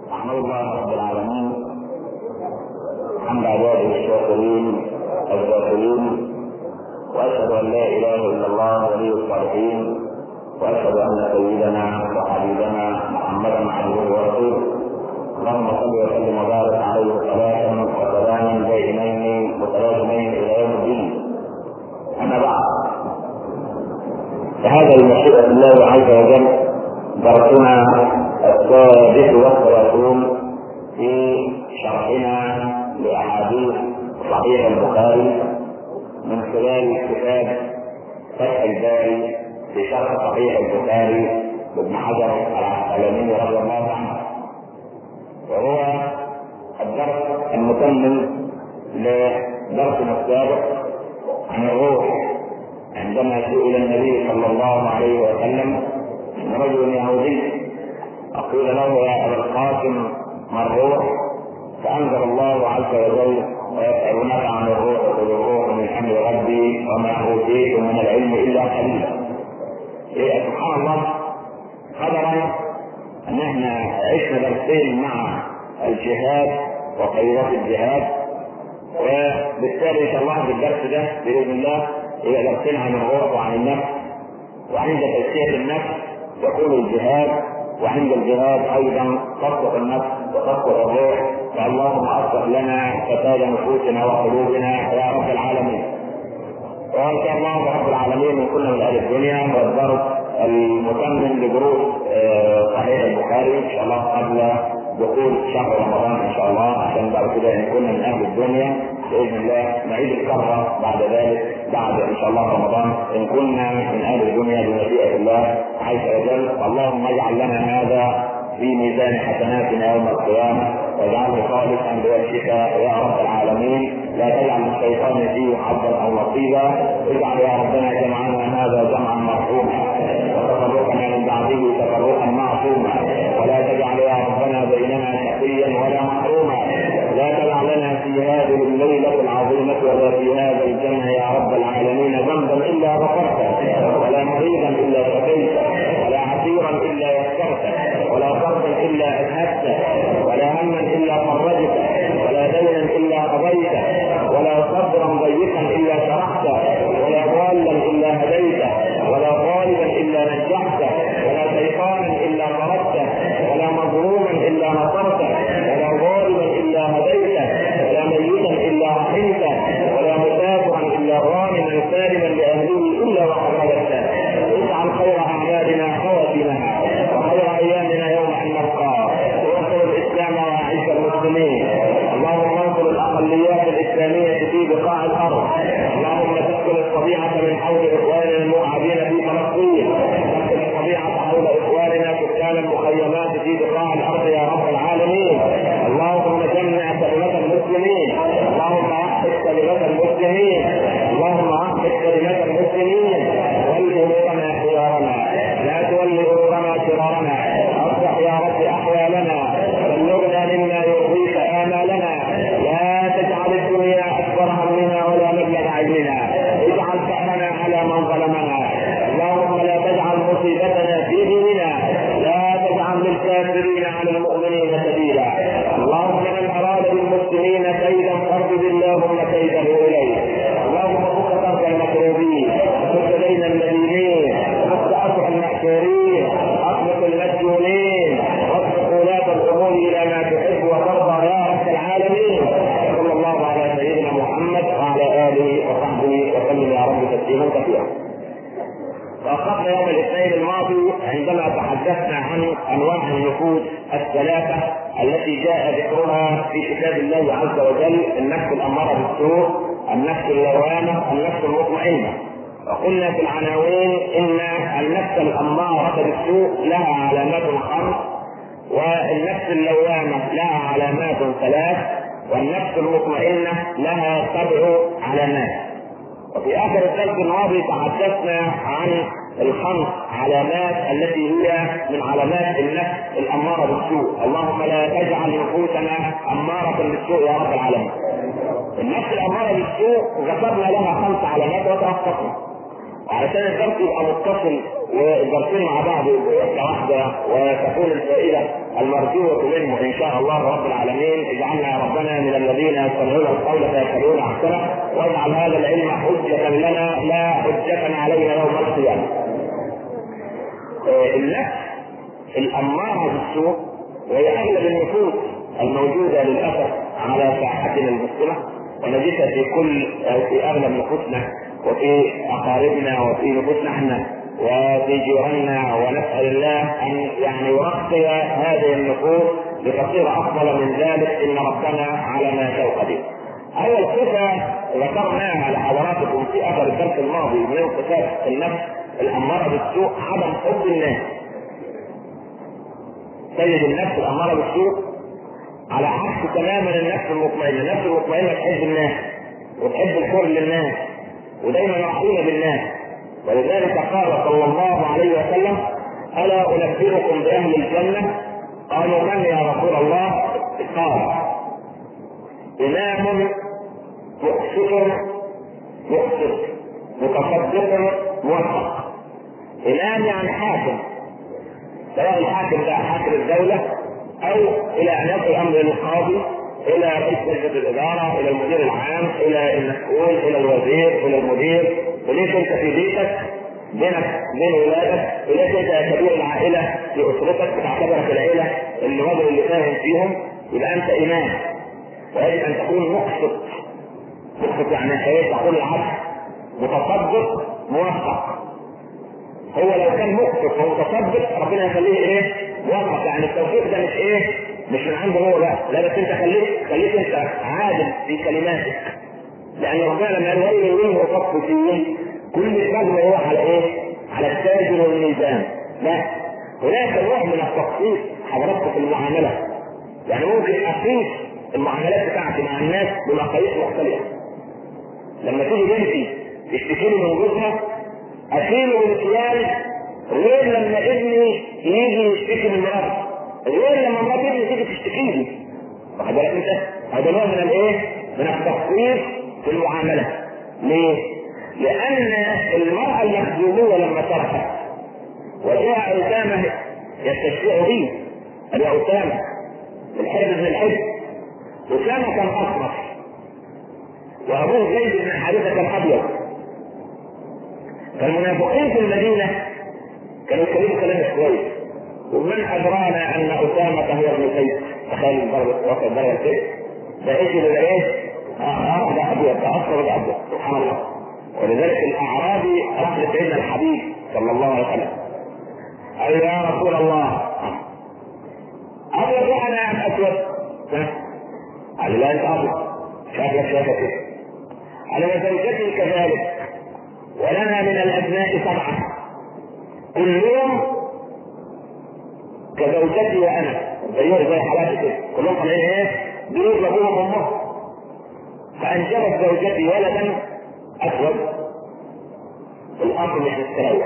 احمد الله رب العالمين حمد عباده الشاكرين الذاكرين واشهد ان لا اله الا الله ولي الصالحين واشهد ان سيدنا وحبيبنا محمدا عبده ورسوله اللهم صل وسلم وبارك عليه صلاه وسلاما دائمين متلازمين الى يوم الدين اما بعد فهذا بمشيئه الله عز وجل درسنا السادس والثلاثون في شرحنا لاحاديث صحيح البخاري من خلال كتاب فتح الباري في شرح صحيح البخاري لابن حجر العسقلاني رضي الله عنه وهو الدرس المكمل لدرسنا السابق عن الروح عندما سئل النبي صلى الله عليه وسلم من رجل يهودي فقيل له يا ابا القاسم ما الروح فانزل الله عز وجل ويسالونك عن الروح قل الروح من امر ربي وما اوتيتم من العلم الا قليلا إيه سبحان الله قدرا ان احنا عشنا درسين مع الجهاد وخيرات الجهاد وبالتالي ان شاء الله بالدرس ده باذن الله الى درسين عن الروح وعن النفس وعند تزكيه النفس يكون الجهاد وعند الجهاد ايضا تصلح النفس وتصلح الروح فاللهم اصلح لنا فساد نفوسنا وقلوبنا يا رب العالمين وان شاء الله رب العالمين من كل من اهل الدنيا والدرس المكمل لدروس صحيح البخاري ان شاء الله قبل دخول شهر رمضان ان شاء الله عشان بعد كده ان كنا من اهل الدنيا باذن الله نعيد الكره بعد ذلك بعد ان شاء الله رمضان ان كنا من اهل الدنيا بمشيئه الله عز وجل اللهم اجعل لنا هذا في ميزان حسناتنا يوم القيامه واجعله خالصا لوجهك يا رب العالمين لا تجعل الشيطان فيه حظا او نصيبا اجعل يا ربنا جمعنا هذا جمعا مرحوما وتفرقنا من بعده تفرقا معصوما ولا تجعل يا ربنا بيننا شقيا ولا محروما لا تدع لنا في هذه الليله العظيمه ولا في هذا الجنه يا رب العالمين ذنبا الا غفرته ولا مريضا الا شفيته ولا عسيرا الا يسرته ولا قرضا الا اذهبته ولا هما الا فرجته ولا دينا الا قضيته ولا صبرا ضيقا الا شرحته ولا ضالا الا هديته ولا طالبا الا نجحته ولا شيطانا الا طردته ولا مظلوما الا نصرته ولا ظالما الا هديته ولا ميتا الا رحمته ولا مسافرا الا غانما سالما لاهله الا وقد اجعل خير اعمالنا خواتمها وخير ايامنا يوم ان نلقاه وانصر الاسلام واعز المسلمين اللهم انصر الاقليات الاسلاميه في بقاع الارض اللهم تسكن الطبيعه من حول اخواننا الموعدين في فلسطين تسكن الطبيعه حول اخواننا سكان المخيمات في بقاع الارض يا رب العالمين اللهم جمع كلمه المسلمين اللهم وحد كلمه المسلمين اللهم وحد كلمه المسلمين ول امورنا خيارنا لا تول امورنا شرارنا اصلح يا رب احوالنا بلغنا مما يرضيك امالنا لا تجعل الدنيا اكبر همنا ولا مبلغ علمنا اجعل فأرنا على من ظلمنا اللهم لا تجعل مصيبتنا في ديننا لا تجعل للكافرين على المؤمنين سبيلا اللهم من اراد بالمسلمين كيدا فارد اللهم كيده اليه اللهم فك كرب المكروبين فك دين المدينين فك اسر المأسورين اطلق المسجونين واطلق ولاة الامور الى ما تحب وترضى يا رب العالمين صلى الله على سيدنا محمد وعلى اله وصحبه وسلم يا رب تسليما كثيرا وأخذنا يوم الاثنين الماضي عندما تحدثنا عن انواع النفوس الثلاثه التي جاء ذكرها في كتاب الله عز وجل النفس الاماره بالسوء النفس اللوامه النفس المطمئنه وقلنا في العناوين ان النفس الاماره بالسوء لها علامات خمس والنفس اللوامه لها علامات ثلاث والنفس المطمئنه لها سبع علامات وفي اخر الدرس الماضي تحدثنا عن الخمس علامات التي هي من علامات النفس الاماره بالسوء، اللهم لا تجعل نفوسنا اماره بالسوء يا رب العالمين. النفس الاماره بالسوء ذكرنا لها خمس علامات وتوقفنا. وعلشان الدرس يبقى متصل والدرسين مع بعض يبقوا واحده وتكون الفائده المرجوه منه ان شاء الله رب العالمين اجعلنا ربنا من الذين يستمعون القول فيتبعون احسنه واجعل هذا العلم حجه لنا لا حجه علينا يوم القيامه. آه، النفس الاماره بالسوء وهي اغلب النفوس الموجوده للاسف على ساحتنا المسلمه ونجدها في كل او في اغلب نفوسنا وفي اقاربنا وفي نفوسنا احنا وفي جيراننا ونسال الله ان يعني يرقي هذه النفوس لتصير افضل من ذلك ان ربنا على ما شاء قدير. اول صفه ذكرناها لحضراتكم في اثر الدرس الماضي من صفات النفس الاماره بالسوء عدم حب الناس. سيد النفس الاماره بالسوء على عكس تماما النفس المطمئنه، النفس المطمئنه تحب الناس وتحب الخير للناس ودايما رحيمه بالناس ولذلك قال صلى الله عليه وسلم الا انبئكم باهل الجنه قالوا من يا رسول الله قال امام مقسط مقسط متصدق موفق امام يعني حاكم سواء الحاكم ده حاكم الدوله او الى ان يصل الامر للقاضي الى رئيس لجنه الاداره الى المدير العام الى المسؤول الى الوزير الى المدير وليش انت في بيتك بينك بين ولادك وليش انت كبير العائله في اسرتك بتعتبرك العيله اللي الرجل اللي فاهم فيهم يبقى انت امام ويجب ان تكون مقسط مقسط يعني ايه تقول العدل متصدق موفق هو لو كان مقسط ومتصدق ربنا يخليه ايه؟ موفق يعني التوفيق ده مش ايه؟ مش من عنده هو لا لا بس انت خليك خليك انت عادل في كلماتك لان ربنا لما قال ويل منه فيه كل الرجل يروح على ايه؟ على التاجر والميزان لا هناك نوع من التخصيص حضرتك في المعامله يعني ممكن اقيس المعاملات بتاعتي مع الناس بمقاييس مختلفه لما تيجي بنتي تشتكي لي من جوزها اشيله من فلان غير لما ابني يجي يشتكي من مراته غير لما مرات ابني تيجي تشتكي لي واخد بالك انت؟ هذا نوع من الايه؟ من التخصيص في المعامله ليه؟ لان المراه المخزوميه لما ترحل وجاء اسامه يستشفع به ابي اسامه الحب بن الحب اسامه كان اسمر وابوه زيد بن حارثه كان ابيض فالمنافقين في المدينه كانوا يتكلموا كلام كويس ومن ادرانا ان اسامه هو ابن زيد تخيل الضرب وقت الضرب كده ده ايش اللي ايه؟ اه اه ده ابيض ده اصفر ده ابيض سبحان الله ولذلك الاعرابي راح لسيدنا الحبيب صلى الله عليه وسلم قال يا رسول الله ابيض وانا ام اسود؟ قال لا انت ابيض شكلك شكلك كده قال وزوجتي كذلك ولنا من الابناء سبعه كلهم كزوجتي وانا زيهم زي حالاتي كده كلهم طالعين ايه؟ بيوت ابوهم وامهم فانجبت زوجتي ولدا اسود الامر مش مستريح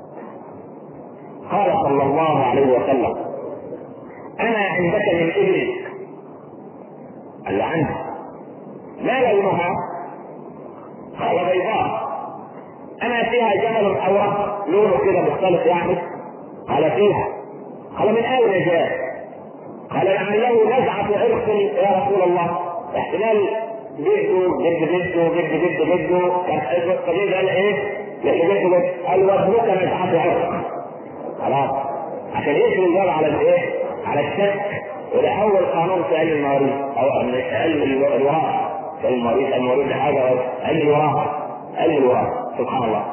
قال صلى الله عليه وسلم انا عندك من ابنك قال له عندي ما لونها؟ قال بيضاء انا فيها جمل اوراق لونه كده مختلف يعني قال فيها قال من اين جاء؟ قال لعله نزعة عرق يا رسول الله احتمال جده جد جده جد جد جده كان قبيل قال ايه؟ جد جد قال وابنك نزعة عرق خلاص عشان يشغل الباب على الايه؟ على الشك وده اول قانون في علم المواريث او علم الوراثه علم المواريث علم المواريث ده حاجه علم الوراثه علم الوراثه سبحان الله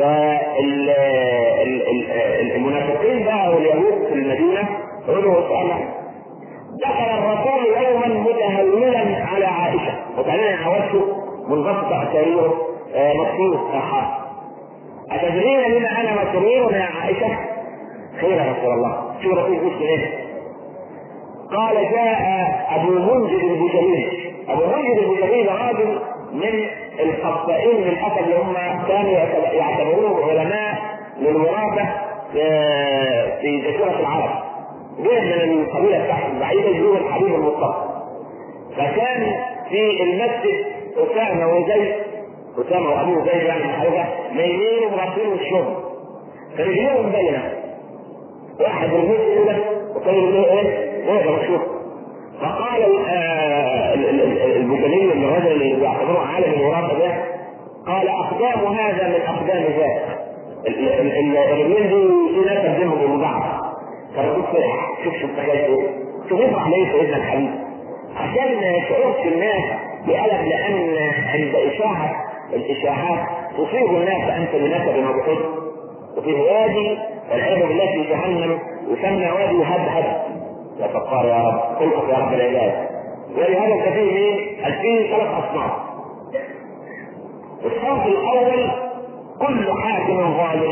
فالمنافقين بقى واليهود في المدينه قالوا اسامه دخل الرسول يوما متهولا على عائشه وكان عورته منغطى سريره مكسور صحاح أتدرين لما أنا مسرور يا عائشة؟ خير يا رسول الله، شو رسول يقول إيه؟ قال جاء أبو منذر البجلين، أبو منذر البجلين راجل من الخطائين للأسف اللي هم كانوا يعتبرون علماء للوراثة في جزيرة العرب. جاء من القبيلة بتاعته البعيدة يجوز الحبيب المصطفى. فكان في المسجد أسامة وزيد اسامه وابوه زي يعني حاجه نايمين ومغطين وشهم فرجليهم مبينه واحد رجليه الاولى وكان رجليه ايه؟ واقع مشهور فقال آه، البوكالي الرجل اللي بيعتبروه عالم الوراثه ده قال اقدام هذا من اقدام ذاك الرجلين دي في ناس بينهم وبين بعض فالرسول فرح شوف شوف تخيل شوف يفرح ليه سيدنا الحبيب عشان ما يشعرش الناس بألم لأن عند إشاعة الإشاعات تصيب الناس أنت بنسب مبحوث وفي وادي والعياذ بالله في جهنم يسمى وادي هدهد يا فقار يا رب الطف يا رب العباد ولهذا الكثير مين؟ فيه ثلاث أصناف الصنف الأول كل حاكم ظالم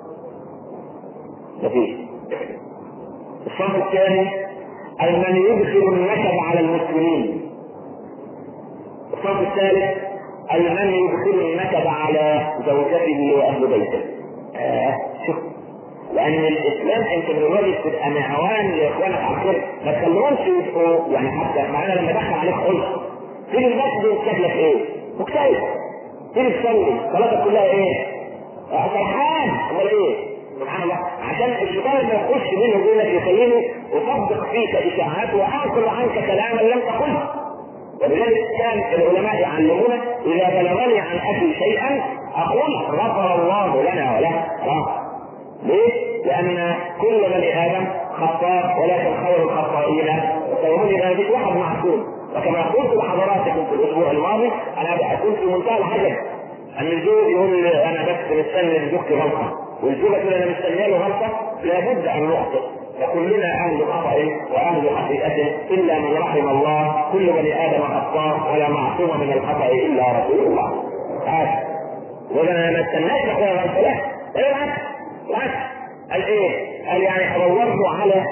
مفيش الصنف الثاني أي من يدخل النكد على المسلمين الصنف الثالث أي من يدخل النكد على زوجته وأهل بيته آه شوف لأن الإسلام أنت من الواجب تبقى معوان لإخوانك على الخير ما تخليهمش يبقوا يعني حتى معانا لما دخل عليك خلق تيجي المسجد يكتب لك إيه؟ مكتئب تيجي تصلي صلاتك كلها إيه؟ آه، فرحان أمال إيه؟ سبحان الله عشان الشيطان ما يخش بينه وبينك يخليني اصدق فيك اشاعات وانقل عنك كلاما لم تقله ولذلك كان العلماء يعلمون اذا بلغني عن اخي شيئا اقول غفر الله لنا وله خلاص ليه؟ لان كل بني ادم خطاء ولكن خير الخطائين سيقول اذا بك واحد معصوم وكما قلت لحضراتكم في الاسبوع الماضي انا كنت في منتهى العجب ان الزوج يقول انا بس مستني لزوجتي غلطه والزوجة تقول انا مستنيه له غلطة لابد ان نخطئ وكلنا اهل خطأ واهل خطيئة الا من رحم الله كل بني ادم خطاء ولا معصوم من الخطأ الا رسول الله هذا وانا ما استناش اخويا غلطة لا ايه العكس العكس قال ايه؟ قال يعني دورت على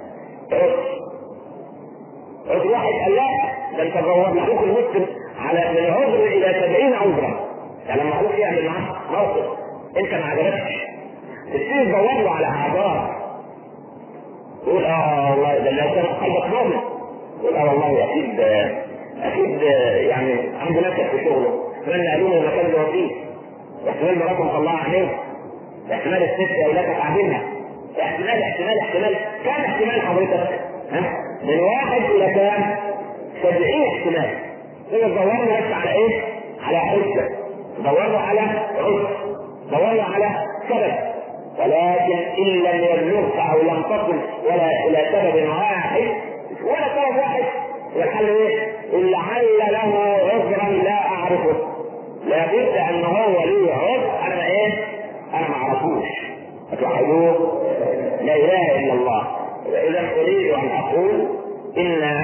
عذر واحد قال لا ده انت دورت اخوك المسلم على من عذر الى 70 عذرا يعني لما اخوك يعمل معاك موقف انت ما عجبكش تبتدي تدور له على اعذار تقول اه والله ده لو كان قلبك مؤمن تقول اه والله اكيد اكيد يعني عنده نكد في شغله احتمال نقلوه المكان اللي هو فيه احتمال مراته مطلعه عينيه احتمال الست اولادك قاعدينها احتمال احتمال احتمال كم احتمال حضرتك؟ ها؟ من واحد الى كام؟ 70 احتمال تقدر تدور بس على ايه؟ على حجه تدور على عذر تدور على سبب ولكن ان لم يبلغك او لم تصل ولا الى سبب واحد ولا سبب واحد والحل ايه؟ لعل له عذرا لا اعرفه لابد ان هو لي عذر انا ايه؟ انا ما اعرفوش اتوحدوه لا اله الا الله اذا اريد ان اقول ان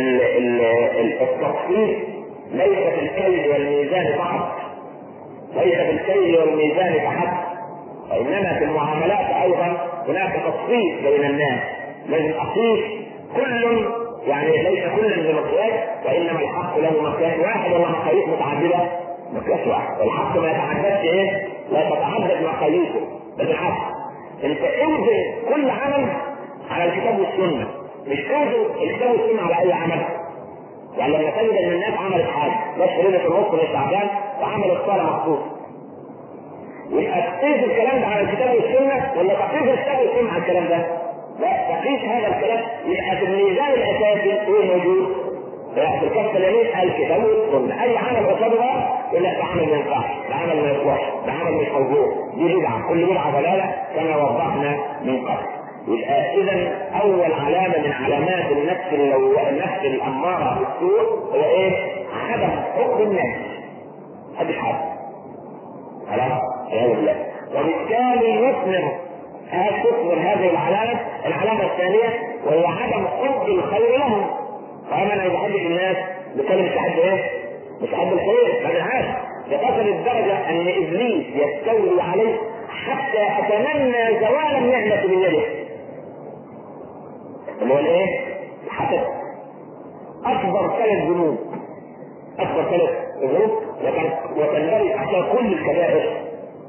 التصفيق ليس في الكيل والميزان فقط ليس في الكيل والميزان فحسب وانما في المعاملات ايضا هناك تصفيق بين الناس لازم اقيس كل يعني ليس كل بمقياس وانما الحق له مقياس واحد ولا مقاييس متعدده مقياس واحد والحق ما يتعددش ايه؟ لا تتعدد مقاييسه بالعكس انت اوزن كل عمل على الكتاب والسنه مش توزن الكتاب والسنه على اي عمل يعني لما تجد ان الناس عملت حاجه بس في النص من شعبان وعملت صلاه مخصوص يبقى تقيس الكلام ده على الكتاب والسنه ولا تقيس الكتاب والسنه على الكلام ده؟ لا تقيس هذا الكلام يبقى في الميزان الاساسي ايه موجود؟ في الكف اليمين الكتاب والسنه اي عمل قصاده يقول لك ده عمل ما ينفعش ده عمل ما يصلحش ده عمل مش موضوع دي بدعه كل بدعه ضلاله كما وضحنا من قبل يبقى اذا اول علامه من علامات النفس اللو... النفس الاماره بالسوء هو ايه؟ عدم حب الناس محدش حد خلاص والعياذ بالله وبالتالي يثمر تثمر هذه العلامة العلامة الثانية وهي عدم حب الخير لهم فأنا أنا بحب الناس بكلمة تحب إيه؟ مش حب الخير أنا عارف لتصل الدرجة أن إبليس يستولي عليه حتى أتمنى زوال النعمة من يده اللي هو الإيه؟ الحسد أكبر ثلاث ذنوب أكبر ثلاث ذنوب وتنبغي تحتها كل الكبائر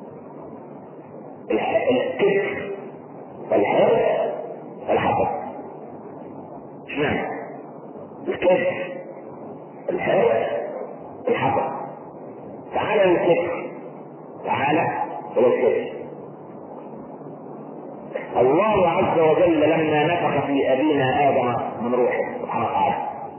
الكذب والحرص والحسد اشمعنى؟ الكذب الحرص الحسد تعالى للكفر تعالى الى الكفر الله عز وجل لما نفخ في ابينا ادم من روحه سبحانه وتعالى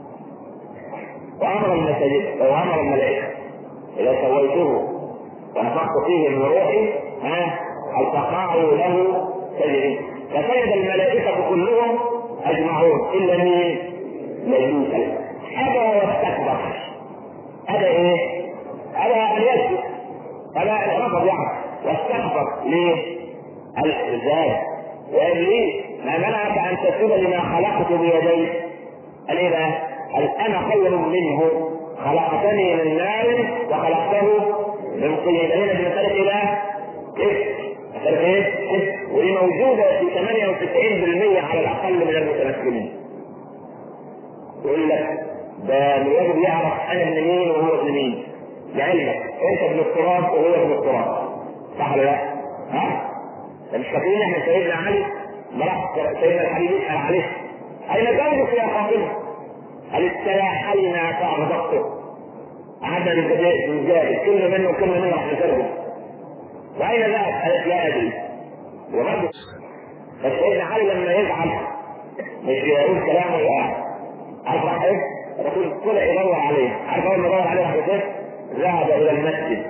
وامر المساجد وامر الملائكه اذا سويته ونفخت فيه من روحي ها هل تقعوا له سجدين فسجد الملائكه كلهم اجمعون الا مين؟ ابليس ابى واستكبر ابى ايه؟ ابى ان يسجد ابى ان رفض يعني واستكبر ليه؟ الاعتزاز وابليس ما منعك ان تسجد لما خلقت بيدي قال ايه بقى؟ قال انا خير منه خلقتني من نار وخلقته من طين هنا بمثالة ايه بقى؟ كيف؟ مثالة ايه؟ كيف؟ ودي موجودة في 98% على الاقل من المتمكنين. يقول لك ده من الواجب يعرف انا ابن مين وهو ابن مين. لعلمك انت ابن التراب وهو ابن التراب. صح ولا لا؟ ها؟ مش فاكرين احنا سيدنا علي راح سيدنا الحبيب يسال عليه اين زوجك يا فاطمه؟ قال استلاحينا فاغضبته قعدنا نجادل كلمه منه وكلمه منه راح نترجم واين ذهب؟ قالت لا ادري وبرضه فسيدنا علي لما يزعل مش يقول كلامه يقع عارف راح ايه؟ الرسول طلع يدور عليه عارف اول ما يدور عليه راح ذهب الى المسجد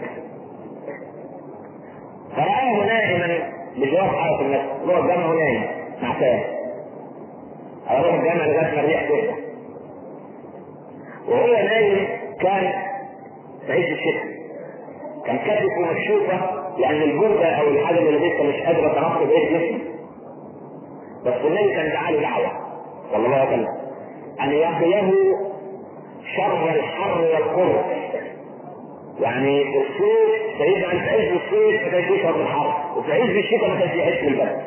فرآه نائما بجواب حرس النفس روح الجامع ونايم مع تاني اروح الجامع لغايه ما الريح تفتح وهو نايم كان في عز الشتاء كان كتفه مكشوفه لان الجرده او الحاجه اللي لسه مش قادره تنقل بقيه جسمه بس النبي كان دعاله دعوه صلى الله عليه وسلم ان يقيه شر الحر والقرب يعني الصيف سيدنا عن عز الصيف ما كانش يشرب الحر وفي عز الشتاء ما كانش يحس بالبرد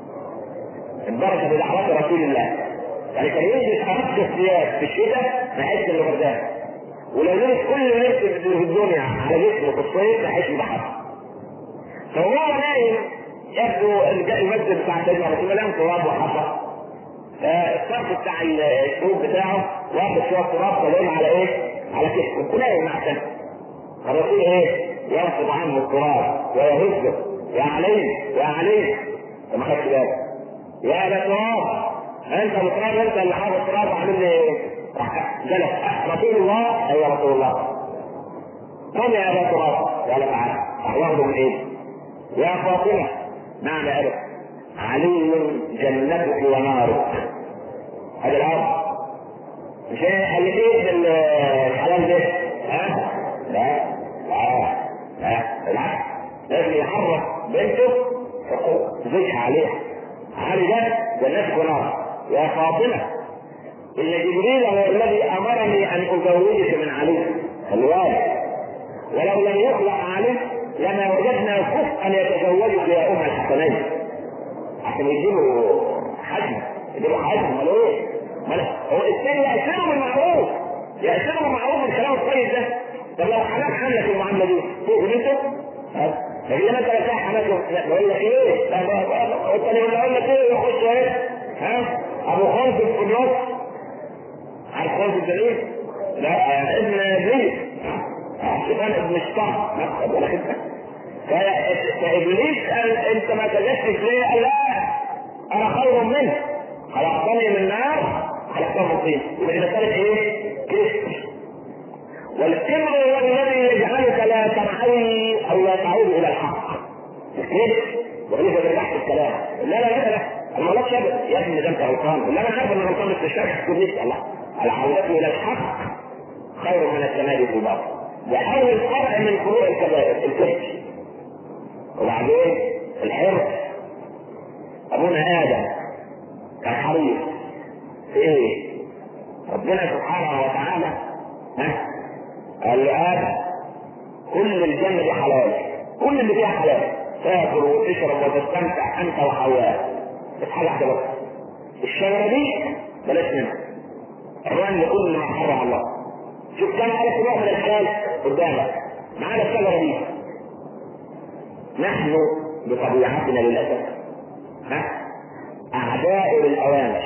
البركه بدعوات رسول الله يعني كان يلبس ارق الثياب في الشتاء ما يحس انه بردان ولو لبس كل لبس في الدنيا على جسمه في الصيف ما يحس بحر فهو نايم يبدو المسجد بتاع سيدنا رسول الله تراب وحصى فالصرف بتاع الثوب بتاعه واخد شويه تراب طالعين على ايه؟ على كتفه ونايم مع كتفه الرسول ايه؟ يرفض عنه التراب ويهزه يا علي يا علي ما خدش بالك يا ابا تراب انت ابو تراب انت اللي حاطط التراب عامل لي ايه؟ راح جلس رسول الله اي رسول الله قم يا ابا تراب قال تعالى راح ياخده من ايه؟ يا فاطمه نعم يا ابا علي جنتك ونارك هذا الامر مش قال لي ايه الحلال ده؟ ها؟ لا لا لا بالعكس لازم يحرك بنته زوجها عليها علي ده جنتك ونار يا فاطمه ان جبريل هو الذي امرني ان ازوجك من علي الوالد ولو لم يخلق علي لما وجدنا كفءا يتزوجك يا ام الحسنين عشان يجيبوا حجم يجيبوا حجم امال ايه؟ هو الثاني يأثروا بالمعروف يأثروا بالمعروف الكلام الطيب ده طب لو حماك حملك المعامله دي تقول انت لكن لما انت لا حماك بقول لك ايه؟ قلت لي بقول لك ايه يخش ايه؟ ها؟ ابو خالد في النص عارف خالد الدليل؟ لا ابن ابليس شيطان ابن الشيطان فابليس قال انت ما تجسس ليه؟ قال لا انا خير منه خلقتني من نار خلقته من طين يبقى دي مساله ايه؟ كيف والكبر هو الذي يجعلك لا تنحوي او لا تعود الى الحق الكبر وليس بالبحث الكلام لا لا لا لا انا ما ابدا يا ابني ده انت غلطان لا انا عارف ان غلطان بس مش عارف تقول ليش الله العودة الى الحق خير من التمادي في الباطل ده اول فرع من فروع الكبائر الكبر وبعدين الحرص ابونا ادم كان حريص في ايه؟ ربنا سبحانه وتعالى ها قال له ادم كل الجنه دي حلال كل اللي فيها حلال تاكل وتشرب وتستمتع انت وحواء بس حاجه واحده بس الشجره دي بلاش منها الرن كل ما حرم الله شوف كم ألف نوع من الحلال قدامك معانا الشجره دي نحن بطبيعتنا للاسف ها اعداء للاوامر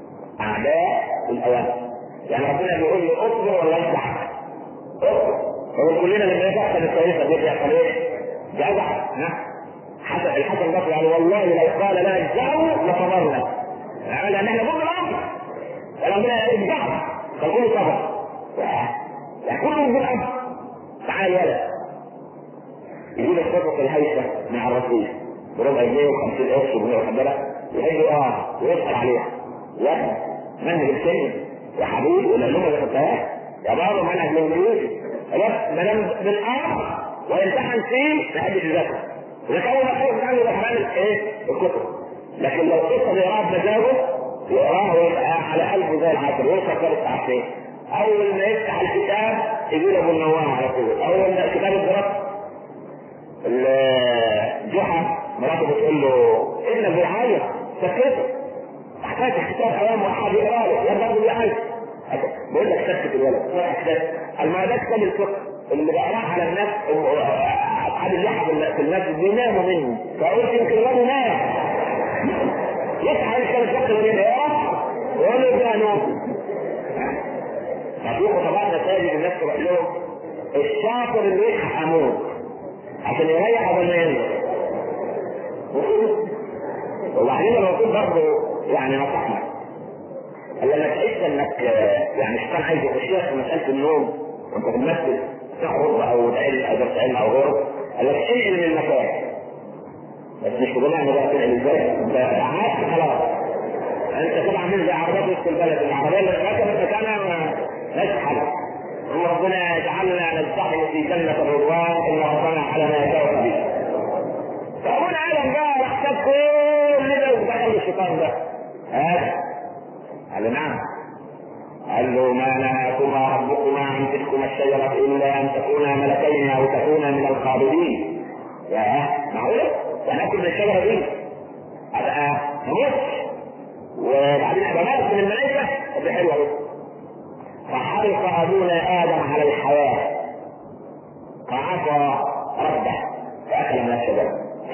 اعداء للاوامر يعني ربنا بيقول لي اصبر ولا اصبح اصبر هو كلنا لما يحصل الكويسه دي بيحصل ايه؟ جزع ها حسن الحسن البصري قال والله لو قال لا اجزعوا لصبرنا لان احنا ضد الامر ربنا اجزعوا فالكل صبر كله ضد الامر تعال يا ولد يجيب الصدق الهيثم مع الرسول بربع جنيه و50 قرش و100 وحبه يحب اه ويسال عليها يا منهج السن يا حبيبي ولا اللغه اللي خدتهاش يا بابا منهج الانجليزي خلاص ما دام بالامر ويمتحن فيه ما حدش يذاكر لكن اول ما تخلص عنه يروح عامل ايه؟ الكتب لكن لو قصه يقراها بمزاجه يقراها ويبقى على قلبه زي العسل ويوصل ثلاث ساعتين اول ما يفتح الكتاب يجي له ابو النواه على طول اول ما كتاب الدراسه جحا مراته بتقول له ابنك بيعيط سكته تحتاج كتاب ايام واحد يقرا له يا برضه بيعيط بقول لك سكت الولد ما ده كتاب الفقه اللي بقراه على الناس اصحاب اللحى في المسجد بيناموا مني فقلت يمكن الولد نام يصحى يشتغل الفقه من يقرا ويقول له ده نوم ففي خطبات مساجد الناس تروح لهم الشاطر اللي يصحى اموت عشان يريح قبل ما ينزل وبعدين الرسول برضه يعني نصحنا قال لما تحس انك يعني الشيطان عايز يخشيك في مساله النوم وانت في المسجد تخرج او تعلم او درس علم او غيره قال لك انقل من المكان بس مش بمعنى بقى تنقل ازاي انت قعدت خلاص انت طبعا من زي عربيات وسط البلد العربيه اللي ركبت مكانها ماشي حالك ربنا يجعلنا نستحي في جنة الرضوان إن ربنا على ما يشاء به. فأبونا آدم بقى راح ساب كل ده ودخل الشيطان ده. هذا قال له نعم. قال له ما نهاكما ربكما عن تلكما الشجرة إلا أن تكونا ملكين أو تكونا من الخالدين. يا معقولة؟ وناكل من الشجرة دي أبقى نموت وبعدين أبقى من الملائكة طب حلوة فحرص ابونا ادم على الحياه فعصى ربه فاكل من الشجره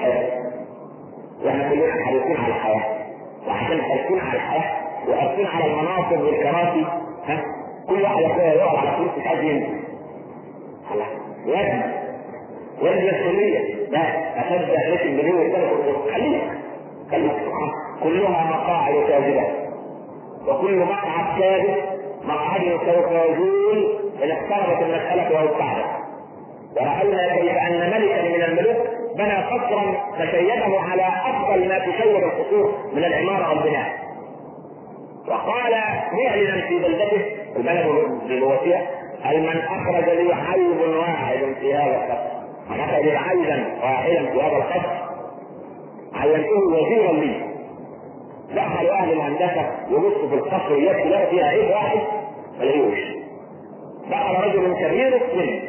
واحنا كلنا حريصين على الحياه وعشان حريصين على الحياه وحريصين على المناصب والكراسي ها كل واحد يا اخويا يقعد على كرسي عايز ينزل خلاص يا ابني الكلية لا أشد ليش الجنيه والثاني خليك خليك كلها مقاعد كاذبة وكل مقعد كاذب مقعده سوف يزول إن اقتربت المسألة ووسعت ورأينا كيف أن ملكا من الملوك بنى قصرا فشيده على أفضل ما تشيد القصور من العمارة والبناء وقال معلنا في بلدته البلد اللي هو فيها هل من أخرج لي عيب واحد في هذا القصر أخرج لي عيبا واحدا في هذا القصر عينته وزيرا لي دخل اهل الهندسه يبصوا في القصر يبكي لا فيها عيب واحد ما لقيوش دخل رجل كبير منه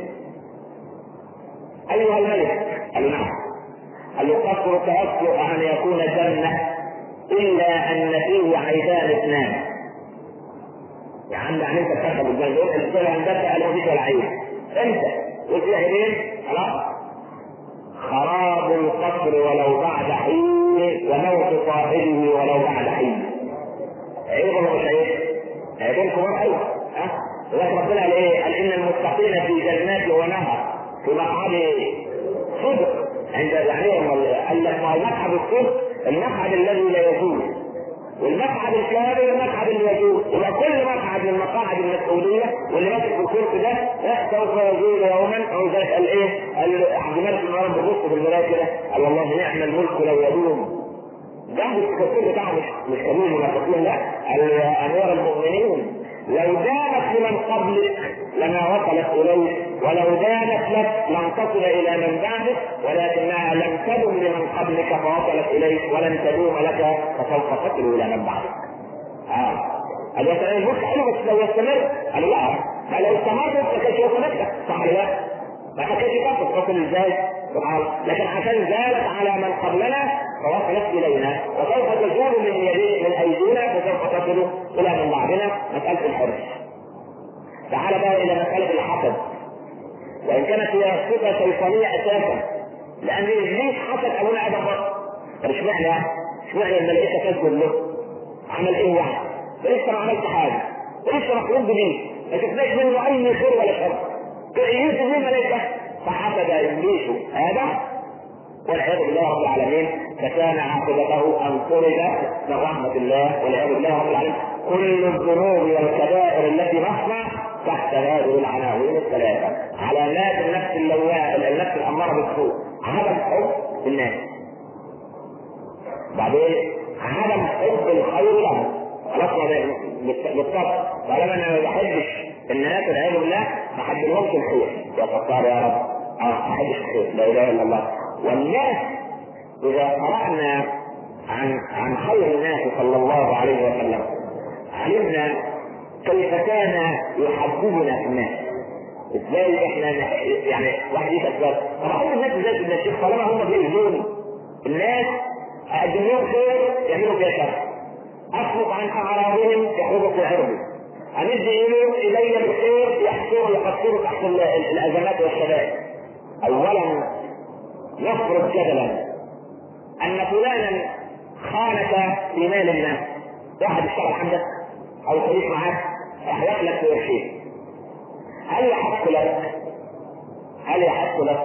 ايها الملك قال نعم قال له قصرك يصلح ان يكون جنه الا ان فيه عيبان اثنان يا عم يعني انت بتاخد الجنه دول الهندسه قال ما فيش ولا عيب انت قلت فيها عيبين خلاص خراب القصر ولو بعد حين وموت صاحبه ولو بعد حين عيب ولا مش عيب؟ عيبين كبار ايوه ها لكن ربنا قال ايه؟ قال ان المتقين في جنات ونهر في مقعد صدق عند يعني قال لك ما المقعد الصدق المقعد الذي لا يجوز والمقعد الكامل المقعد اللي يجوز يبقى كل مقعد من مقاعد المسؤوليه واللي ماسك في الكرسي ده سوف يزول يوما او ذلك قال ايه؟ قال عبد الملك بن مروان بيبص في المرايه كده قال والله نعم الملك لو يدوم ده التفكير بتاعه مش مش كبير المنافقين لا قال يا امير المؤمنين لو دامت لمن قبلك لما وصلت اليك ولو دامت لك لم تصل الى من بعدك ولكنها لم تدم لمن قبلك فوصلت اليك ولن تدوم لك فسوف تصل الى من بعدك. اه قال يا سلام المخ حلو بس لو يستمر قال لا قال لو استمرت ما كانش وصل لك صح لا؟ ما كانش تصل تصل ازاي؟ سبحان لكن عشان زالت على من قبلنا فوصلت الينا وسوف تزول من يدي من ايدينا فسوف تصل الى من بعدنا مساله الحرص. تعال بقى الى مساله الحسد. وان كانت هي صفه شيطانيه اساسا لان ابليس حسد ابونا ادم بطل. طب اشمعنى؟ اشمعنى الملائكه تسجد له؟ عمل ايه واحد؟ لسه ما عملش حاجه. لسه مخلوق جديد. ما شفناش منه اي خير ولا شر. يوسف ليه ملائكه فحسد ابليس هذا والعياذ بالله رب العالمين فكان عاقبته ان طرد من رحمه الله والعياذ بالله رب العالمين كل الذنوب والكبائر التي نصنع تحت هذه العناوين الثلاثه علامات النفس اللواء النفس الاماره بالسوء عدم حب الناس بعدين عدم حب الخير له خلاص بالطبع طالما انا ما بحبش الناس والعياذ بالله ما حبلهمش الخير يا ستار يا رب اه ما بحبش الخير لا اله الا الله والناس اذا قرانا عن عن خير الناس صلى الله عليه وسلم علمنا كيف كان يحببنا في الناس ازاي احنا يعني واحد يسال سؤال طب احب الناس ازاي في الشيخ طالما هم بيأذوني الناس اقدم لهم خير يعملوا فيها شر اصرف عن اعراضهم يحفظوا في عرضي امد اليهم الي بالخير يحصروا يقصروا تحت الازمات والشدائد اولا نفرض جدلا ان فلانا خانك في مال الناس واحد اشتغل عندك او شريك معاك احرق لك في شيء هل يحق لك هل يحق لك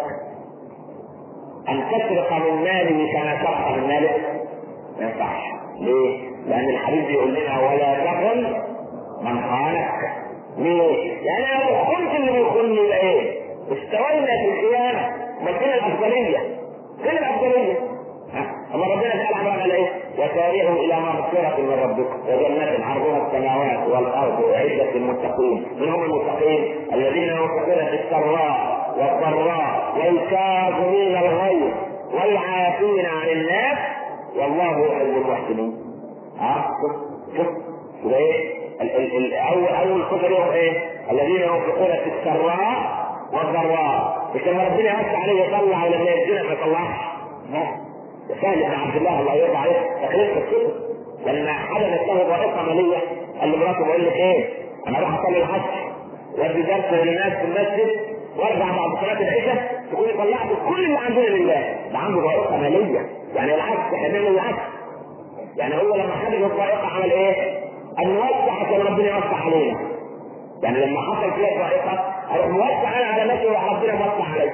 ان تسرق من ماله كما سرق من مالك؟ ما ينفعش ليه؟ لان الحديث بيقول لنا ولا تقل من خانك ليه؟ لان انا لو كنت اللي بيخونني يبقى ايه؟ استوينا في القيامه ما فين الافضليه؟ فين الافضليه؟ اما ربنا قال عمران على ايه؟ وسارعوا الى مغفرة من ربكم وجنة عرضها السماوات والارض اعدت للمتقين، من هم المتقين؟ الذين ينفقون في السراء والضراء والكاظمين الغيظ والعافين عن الناس والله يحب المحسنين. ها؟ شوف شوف شوف ايه؟ اول اول صفه لهم ايه؟ الذين ينفقون في السراء والضراء، مش لما ربنا يوسع عليه يطلع ولما يدينا ما يطلعش. سهل بن عبد الله الله يرضى عليه تقريبا قصته لما حدثت له ضائقه ماليه قال لمراته بقول لك ايه؟ انا راح اصلي العصر وادي درس للناس في المسجد وارجع بعد صلاه العشاء تكوني طلعت كل اللي عندنا لله ده عنده ضائقه ماليه يعني العكس احنا بنعمل العكس يعني هو لما حدث الضائقه عمل ايه؟ ان نوسع عشان ربنا يوسع علينا يعني لما حصل فيها ضائقه اروح موسع انا على نفسي وربنا موسع عليا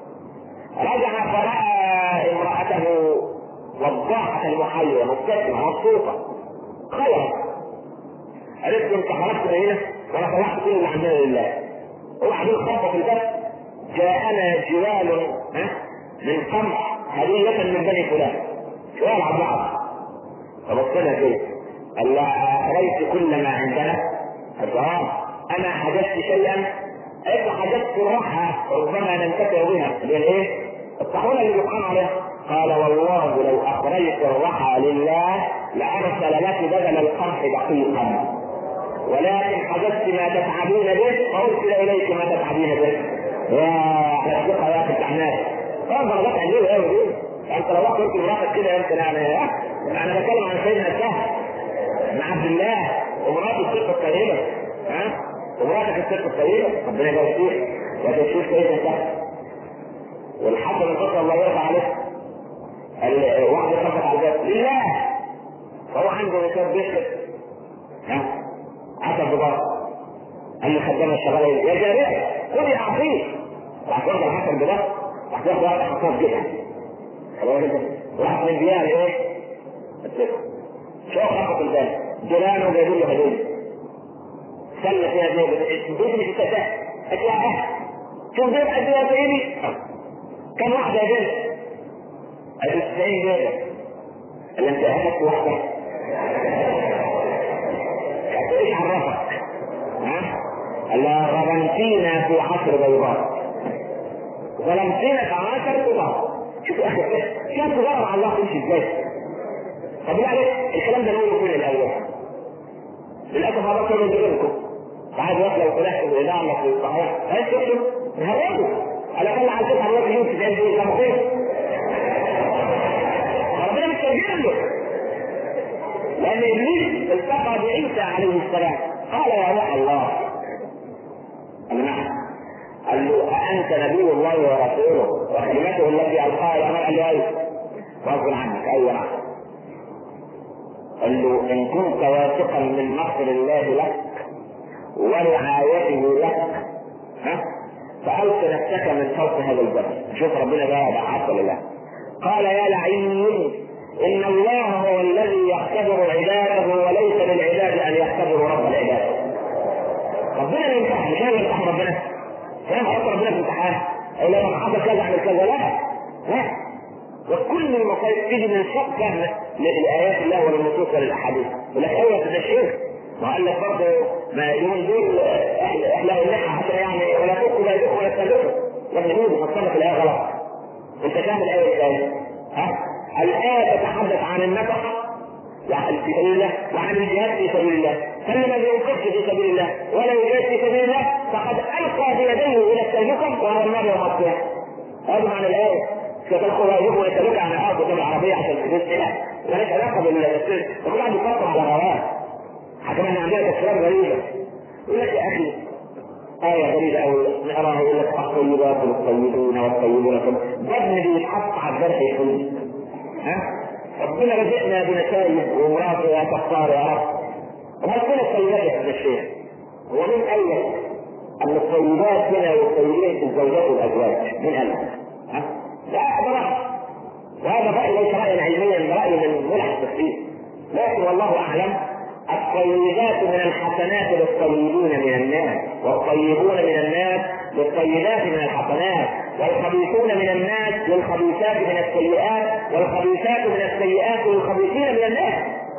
رجع فراى امراته وضاحة المحيرة مبتسمة مبسوطة خير قالت له انت خرجت من هنا وانا طلعت كل اللي عندنا لله وبعدين خبط في الباب جاءنا جوال ها من قمح هدية من بني فلان جوال عبد العظيم فبص لها كده قال لها أريت كل ما عندنا؟ قالت اه أنا حدثت شيئا قالت حدثت راحة ربما ننتفع بها اللي هي ايه؟ الطاحونة اللي بيطحنوا عليها قال والله لو اخرجت الرحى لله لارسل لك بدل القمح دقيقا ولكن حدثت ما تتعبين به فارسل اليك ما تتعبين به يا تصدقها يا اخي الناس طبعا درجات علميه قوي دي انت لو رحت قلت لمراتك كده يمكن يعني انا بتكلم عن سيدنا السهل بن عبد الله ومراته الست الطيبه ها ومراتك الست الطيبه ربنا يبارك فيك وتشوف سيدنا السهل والحسن البصري الله يرضى عليه واحد خبط على الباب لله فهو عنده كتاب بيكتب ها عسى بضاعة قال لي خدامة الشغالة يا جارية خدي اعطيه راح واخد الحسن بضاعة راح واخد واحد حطها في جيبها راح من بيها ايه؟ شو خبط الباب جيرانه جايبين له هدوم سلة فيها زي البيت مش التساهل قالت يا اهل شوف بيت قد ايه يا سيدي كم واحدة يا بنت؟ قالت 90 ليلة قال انت اهلك واحدة ايش عرفك؟ ها؟ قال لها غبنتينا في عصر بيضاء ظلمتينا في عصر بيضاء شوف يا اخي شوف تجارة مع الله تمشي ازاي طب يعني الكلام ده نقوله فين الاول؟ للاسف هذا كله بيقولكم بعد وقت لو طلعت بالاذاعه في الصحيح ايش تكتب؟ هقوله انا كان على فكره الوقت يوسف قال لي كم خير ربنا مش سجل له لان ابليس التقى بعيسى عليه السلام قال يا روح الله قال نعم قال له أأنت نبي الله ورسوله وكلمته التي ألقاها إلى قال له أيوه غصب عنك أيوه نعم قال له إن كنت واثقا من نصر الله لك ورعايته لك ها فألق نفسك من فوق هذا الجبل شوف ربنا بقى بعث ولا لا قال يا لعين إن الله هو الذي يختبر عباده وليس للعباد أن يختبروا رب العباد ربنا ما ينفعش مش هو يمتحن ربنا كلام حط ربنا في امتحان أو لما حصل كذا اعمل كذا لا لا وكل المصايب تيجي من فوق فهم لآيات الله وللنصوص وللأحاديث ولك أيوة ده شرك وقال لك برضه ما يقول دول احلى اللحى حتى يعني ولا تبقوا لا يدخل ولا تسلكوا يا ابني مين فسر لك الآية غلط انت فاهم الآية ازاي؟ ها؟ الآية تتحدث عن النفقة يعني في سبيل الله وعن الجهاد في سبيل الله فلما ينفقش في سبيل الله ولا يجاهد في سبيل الله فقد ألقى بيديه إلى التهلكة وهو النار يوم القيامة هذا معنى الآية فتدخل يجب ويتبكى عن الأرض العربية عشان تجوز إلى مالك علاقة بالتفسير وكل واحد يفكر على هواه حكم ان عندنا تفسيرات غريبه يقول لك يا اخي آية غريبة أوي نقراها يقول لك الطيبات للطيبين والطيبون ده ابن بيتحط على الجرح يحل ها ربنا رزقنا بنتائج ومرات يا كفار يا رب وهل كل الطيبات يا الشيخ ومن قال لك أن الطيبات هنا والطيبين في الزوجات والأزواج من قال ها؟ لا هذا رأي وهذا رأي ليس رأيا علميا رأي من ملح التفسير لكن والله أعلم الطيبات من الحسنات للطيبين من الناس والطيبون من الناس للطيبات من الحسنات والخبيثون من الناس للخبيثات من السيئات والخبيثات من السيئات للخبيثين من الناس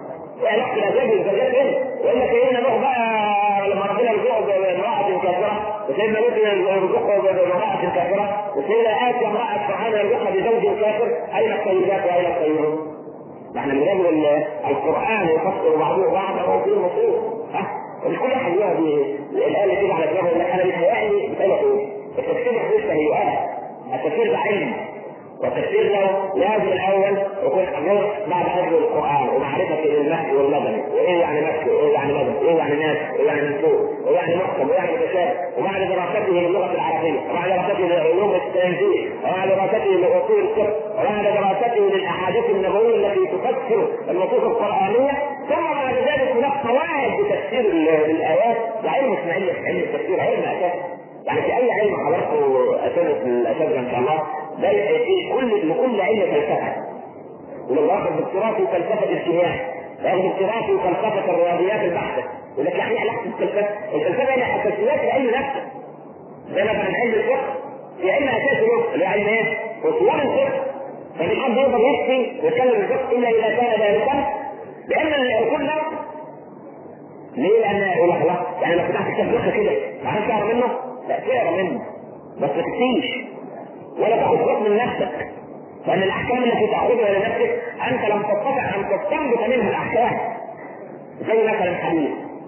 علاقة الأزواج والزوجات هنا يقول لك إيه نروح بقى لما ربنا يرزقه بامرأة كافرة وسيدنا لوط يرزقه بامرأة كافرة وسيدنا آتي امرأة سبحانه يرزقها بزوج كافر أين الطيبات وأين الطيبون؟ نحن بنقول القران يفسر بعضه بعضا وفي نصوص ها مش كل واحد يهدي الايه كده على دماغه يقول لك انا بيتهيألي بتقول ايه؟ التفسير مش تهيئات التفسير ده علم والتفسير له لازم الاول يكون حضور بعد حفظ القران ومعرفه المهدي والمدني وايه يعني مكي وايه يعني مدني وايه يعني ناس وايه يعني منسوب وايه يعني محكم وايه يعني متشابه وبعد دراسته للغه العربيه وبعد دراسته لعلوم التنزيل وبعد دراسته لاصول الفقه وبعد دراسته للاحاديث النبويه التي تفسر النصوص القرانيه ثم بعد ذلك هناك قواعد بتفسير الايات وعلم اسماعيل علم التفسير علم اساس يعني في اي علم حضرته اساتذه الاساتذه ان شاء الله ده في كل لكل علم فلسفه ولو واخد دكتوراه في فلسفه الكيمياء واخد دكتوراه في فلسفه الرياضيات البحته يقول لك يعني علاقه الفلسفه الفلسفه هي اساسيات العلم نفسه ده مثلا علم الفقه في علم اساسي له اللي علم ايه؟ اصول الفقه فمش حد يقدر يحكي ويتكلم الفقه الا اذا كان ذلك لان الاصول نفسه ليه؟ لان يقول لك الله يعني لو فتحت كتاب فقه كده عايز تعرف منه؟ لا تقرا منه بس ما تكتيش ولا تاخذ حكم من نفسك لان الاحكام التي تاخذها لنفسك انت لم تستطع ان تستنبط منها الاحكام زي مثلا حديث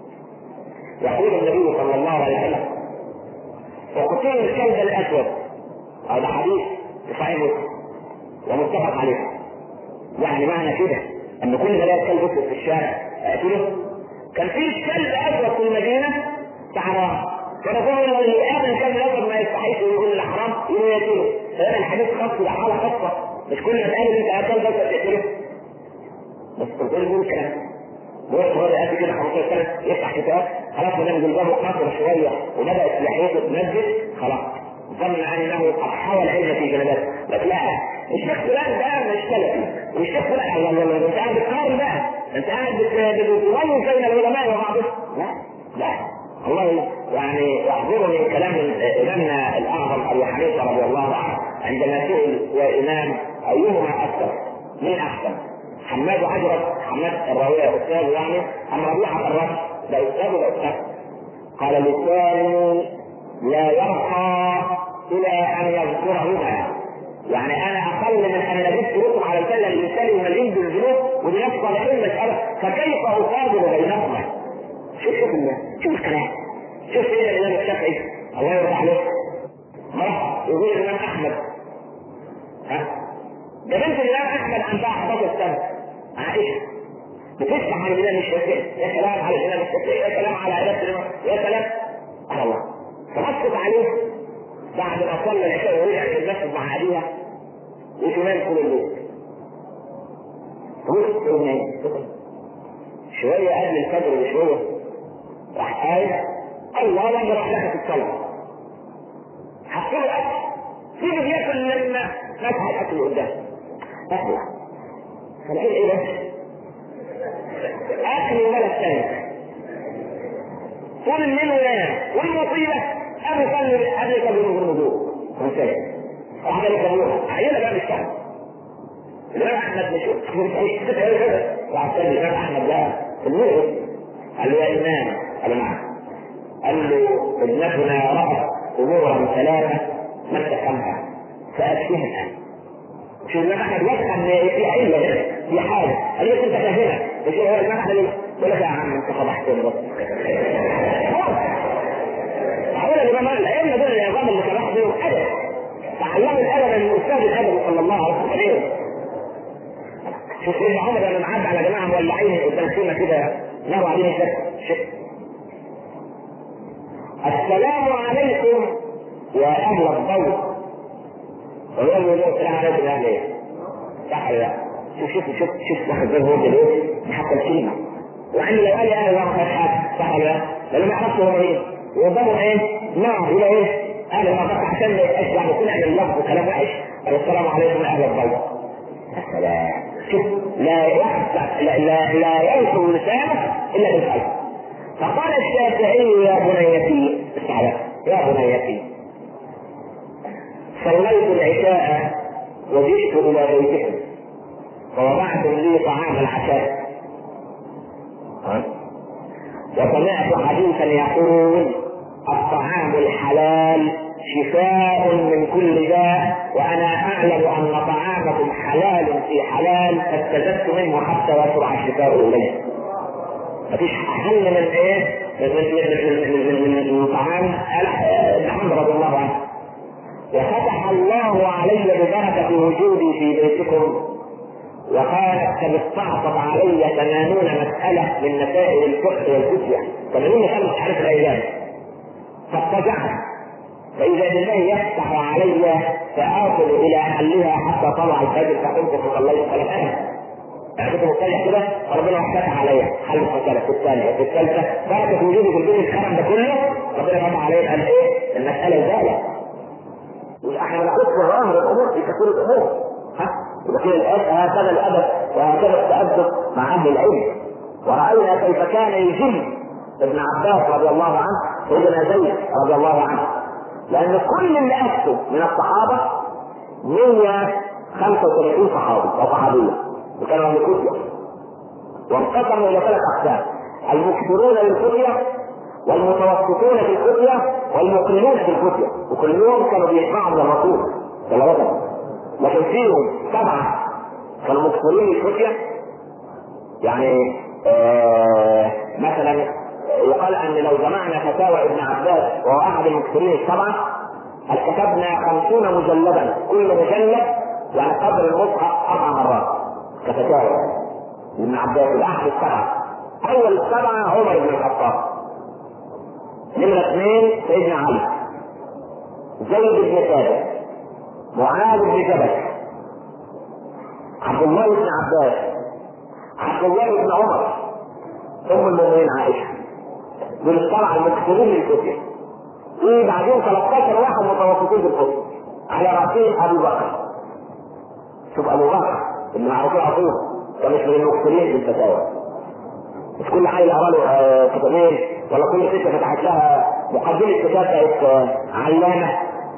يقول النبي صلى الله عليه وسلم وقتل الكلب الاسود هذا حديث صحيح ومتفق عليه يعني معنى كده ان كل ما لقى كلب اسود في الشارع اقتله كان في كلب اسود في المدينه تعراه فنقول اللي يقابل الكلب الاسود ما يستحيش ويقول الحرام يقول يقتله فهنا الحديث خاص بحاله خاصه مش كل ما تقابل انت كلب اسود تقتله بس تقول له الكلام هو صغير قد كده 15 سنه يفتح كتاب خلاص ما دام جلبابه قصر شويه وبدات لحيته تنزل خلاص ظن انه قد حوى العلم في جنباته لكن لا الشيخ فلان ده مش سلفي والشيخ فلان الله الله انت قاعد بتقارن بقى انت قاعد بتغير بين العلماء وبعضهم لا لا الله يعني يحضرني كلام امامنا الاعظم ابو حنيفه رضي الله عنه عندما سئل يا امام ايهما اكثر؟ مين احسن؟ حماد عجرة حماد الراوية أستاذ يعني أما ربيعة الرش ده أستاذ ولا أستاذ؟ قال لساني لا يرقى إلى أن يذكرهما يعني أنا أقل من أن لبثت ركن على الكلة الإنساني ومليء بالذنوب ودي نفس صالحين مسألة فكيف أفاضل بينهما؟ شوف شوف شوف الكلام شوف سيدنا الإمام الشافعي الله يرضى عليه مرة يقول الإمام أحمد ها ده بنت الإمام أحمد عندها 11 سنة عائشة بتسمع عن الإمام الشافعي يا كلام على الإمام الشافعي يا كلام على عبادة الإمام يا كلام على الله فبصت عليه بعد ما صلى العشاء ورجع في المسجد مع أبيها وكمان كل الليل شوية قبل الفجر بشوية راح قايل الله لما راح لها في الصلاة اكله اكل سيبه بياكل لما فتح الاكل قدامه اكل فالعيد ايه ده؟ اكل ولا الثاني طول الليل وينام والمصيبه ابو يصلي قبل يصلي من غير وضوء وانتهى واحد يكلمه عيالة بقى مش فاهم الإمام أحمد مش مش كده وعشان الإمام أحمد ده في المغرب قال له يا إمام قال له نعم قال له ابنتنا رأت أمورا ثلاثة ما تفهمها فأكفهها شو الإمام أحمد يفهم في علة هنا في حاجة قال له أنت فاهمها مش هو الإمام أحمد يقول لك يا عم أنت فضحتني بس هقول الإمام الأئمة دول العظام اللي سمح بيهم أدب تعلموا الأدب من أستاذ الأدب صلى الله عليه وسلم شوف سيدنا عمر لما عدى على جماعة مولعين قدام سيما كده نهوا عليهم شك السلام عليكم يا أهل الضوء ويوم يقول السلام عليكم يا أهل إيه؟ صح ولا لا؟ شوف شوف شوف شوف واخد باله هو بالايه؟ حتى الكلمة وعن لو قال يا أهل الله خير حاجة صح ولا لا؟ لأنه ما يعرفش هو إيه؟ وقدامه إيه؟ نار إلى إيه؟ أهل المنطقة عشان ما يبقاش يعني يكون أهل اللفظ وكلام وحش السلام عليكم يا أهل الضوء السلام شوف لا يحسب لا لا, لا ينشر لسانه الا بالخير فقال الشافعي يا بنيتي اسمع يا بنيتي صليت العشاء وجئت الى بيتكم فوضعتم لي طعام العشاء وسمعت حديثا يقول الطعام الحلال شفاء من كل داء وانا اعلم ان طعامكم حلال في حلال فاستزدت منه حتى يسرع الشفاء اليه. مفيش احل من ايه؟ من من من من من طعام ابن حنبل رضي الله عنه. وفتح الله علي ببركه وجودي في بيتكم وكانت قد استعصت علي ثمانون مسألة من مسائل الفقه والفتية، ثمانين مسألة مش عارف الأيام. فاضطجعت فإذا بالله يفتح علي فآخذ إلى حلها حتى طلع الفجر فقمت فصليت صلاة أنا. أنا كنت متجه كده فربنا فتح علي حل المسألة في الثانية في الثالثة بركة وجودي في البيت الكرم ده كله ربنا فتح علي قال إيه؟ المسألة زالت. احنا بنعرف في ظاهر الأمور في كثير الأمور. ها؟ لكن هكذا الأدب وهكذا التأدب مع أهل العلم. ورأينا كيف كان يجل ابن عباس رضي الله عنه سيدنا زيد رضي الله عنه لان كل اللي افتوا من الصحابه 135 صحابي او صحابيه وكانوا من الكتيه وانقسموا الى ثلاث اقسام المكثرون للكتيه والمتوسطون في الكتيه والمقلون في الكتيه وكلهم كانوا بيسمعوا من الرسول صلى الله عليه وسلم لكن فيهم سبعه كانوا مكثرين للكتيه يعني آه مثلا يقال ان لو جمعنا فتاوى ابن عباس وهو احد المكثرين السبعه كتبنا خمسون مجلدا كل مجلد يعني قدر المصحف اربع مرات كفتاوى ابن عباس الاحد السبعه اول السبعه عمر بن الخطاب نمرة اثنين سيدنا علي زيد بن ثابت معاذ بن جبل عبد الله بن عباس عبد الله بن عمر ام المؤمنين عائشه دول السبعه المكثرين للكتب في بعدين 13 واحد متوسطين في الكتب على راسهم ابو بكر شوف ابو بكر اللي معروفين عظيم ده مش من المكثرين في الفتاوى مش كل عيل قرا له كتابين ولا كل ست فتحت لها مقدمه كتاب بقت علامه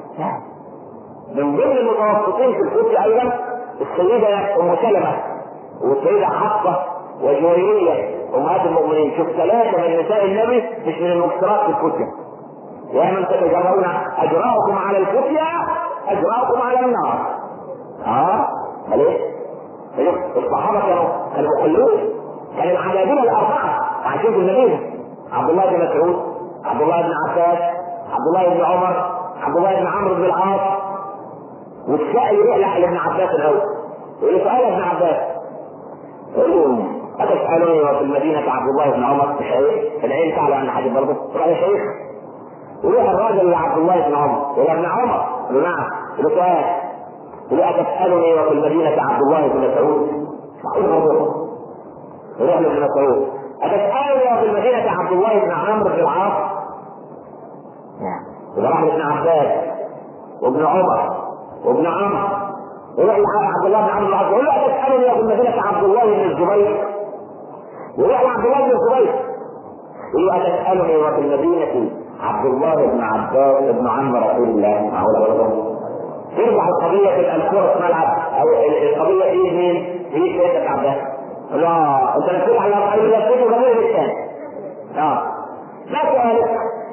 من ضمن المتوسطين في الكتب ايضا السيده ام سلمه والسيده حفصه وجويريه امهات المؤمنين شوف ثلاثه من نساء النبي مش من المكسرات في الكتب يا من تتجرؤون اجراكم على الفتيا اجراكم على النار اه امال ايه؟ الصحابه كانوا كانوا يقولون كانوا العبادله الاربعه عايشين في المدينه عبد الله بن مسعود عبد الله بن عباس عبد الله بن عمر عبد الله بن عمرو بن العاص والسائل يروح لابن عباس الاول يقول له سؤال ابن عباس يقول له أتسألني وفي المدينة عبد الله بن عمر شيخ العين تعلم أن حد برضه قال شيخ يروح الراجل لعبد الله بن عمر يقول ابن عمر يقول نعم يقول سؤال يقول أتسألني وفي المدينة عبد الله بن مسعود معقول برضه يروح لابن مسعود أتسألني وفي المدينة عبد الله بن عمرو بن العاص نعم يبقى راح لابن عباس وابن عمر وابن عمرو ويروح عبد الله بن عمرو بن العاص يقول له تسالني يا ابن المدينه عبد الله بن الزبير يروح عبد الله بن الزبير يقول له اتسالني وفي المدينه عبد الله بن عباس بن عم رسول الله معقول يرجع القضية تبقى الكرة في ملعب أو القضية إيه مين؟ هي سيدة عباس لا أنت لفيت على الأربعين لفيت وغير الثاني اه ما سؤالك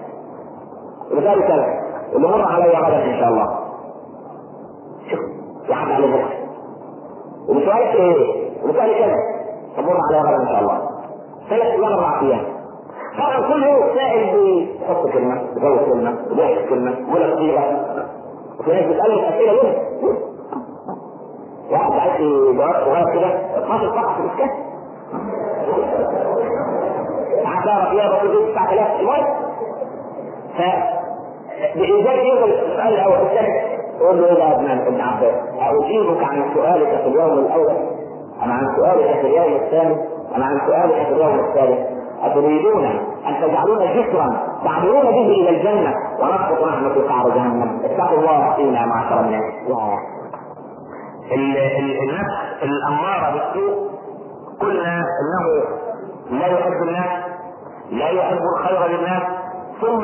لذلك اللي مر علي غدا إن شاء الله شوف واحد على بكرة وسؤالك إيه؟ وسؤالك كذا تمر علي غدا إن شاء الله ثلاث أيام أربع أيام طبعا كل يوم سائل بيحط كلمه يزود كلمه يحط كلمه يقول لك صيغه وفي ناس بتسالك اسئله ليه؟ واحد عايز جواب صغير كده 12 صفحه في الاسكان عشرة فيها بقول 9000 المهم ف بإيجاد يقول السؤال الأول الثاني قول له إيه يا ابن ابن عباس أجيبك عن سؤالك في اليوم الأول أم عن سؤالك في اليوم الثاني أم عن سؤالك في اليوم الثالث أتريدون أن تجعلون جسرا تعبرون به إلى الجنة ونسقط نحن في قعر جهنم اتقوا الله فينا معشر الناس النفس الأمارة بالسوء قلنا أنه لا يحب الناس لا يحب الخير للناس ثم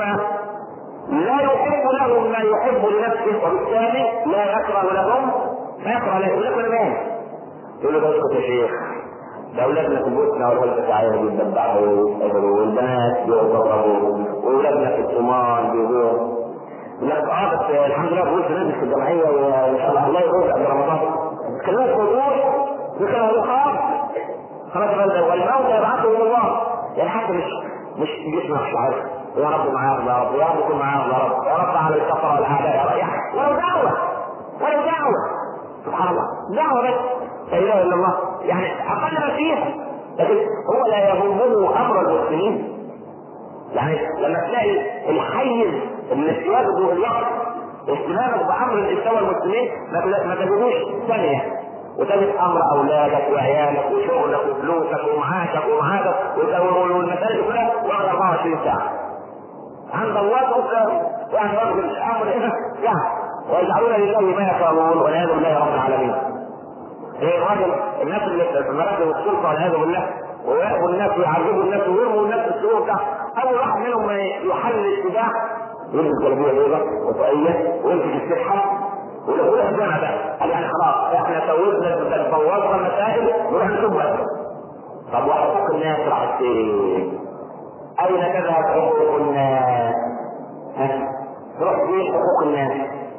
لا يحب لهم ما يحب لنفسه وبالتالي لا يكره لهم ما يكره له يقول لك يقول له اسكت يا شيخ ده اولادنا في بيوتنا والولد تعالوا بيتبعوا والبنات بيضربوا واولادنا في الصومال بيقولوا لك اه بس الحمد لله بقول نازل في الجمعيه وان شاء الله الله يرد قبل رمضان كلمات موضوع ذكر الخاص خلاص والموت يبعثه الله يعني حتى مش مش جسمك مش عارف يا رب معاك يا رب يا رب كن معاك يا رب يا رب على الكفر والاعداء يا رب يعني ولو دعوه ولو دعوه سبحان الله دعوه بس لا اله الا الله يعني اقل ما فيها لكن هو لا يهمه امر المسلمين يعني لما تلاقي الحيز اللي يغزو الوقت اهتمامك بامر الاسلام والمسلمين ما تجدوش ثانيه وتجد امر اولادك وعيالك وشغلك وفلوسك ومعاشك ومعادك والمسائل كلها واخد 24 ساعه عند الله تقول يعني رب الامر هنا يعني ويجعلون لله ما يكرهون والعياذ بالله رب العالمين ايه الراجل الناس اللي في مراكز السلطه والعياذ بالله ويأبوا الناس ويعذبوا الناس ويرموا الناس في السرور بتاعهم اول واحد منهم يحل السباع يلبس جلابيه بيضاء وطاقيه ويمسك السبحه ويقول لك الجامعه بقى قال يعني خلاص احنا توزنا بوظنا المسائل ونروح نشوف بقى طب وحقوق الناس راحت فين؟ اين تذهب حقوق الناس؟ ها؟ تروح فين حقوق الناس؟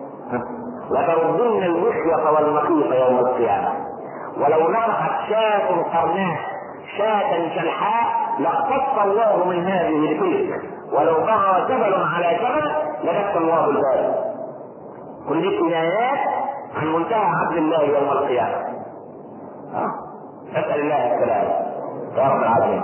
لتردن المخيط والمخيط يوم القيامة ولو نضحت شاة قرناء شاة جلحاء لاقتص الله من هذه لتلك ولو بغى جبل على جبل لدك الله الباب كل دي كنايات عن منتهى عدل الله يوم القيامة نسأل الله السلام يا رب العالمين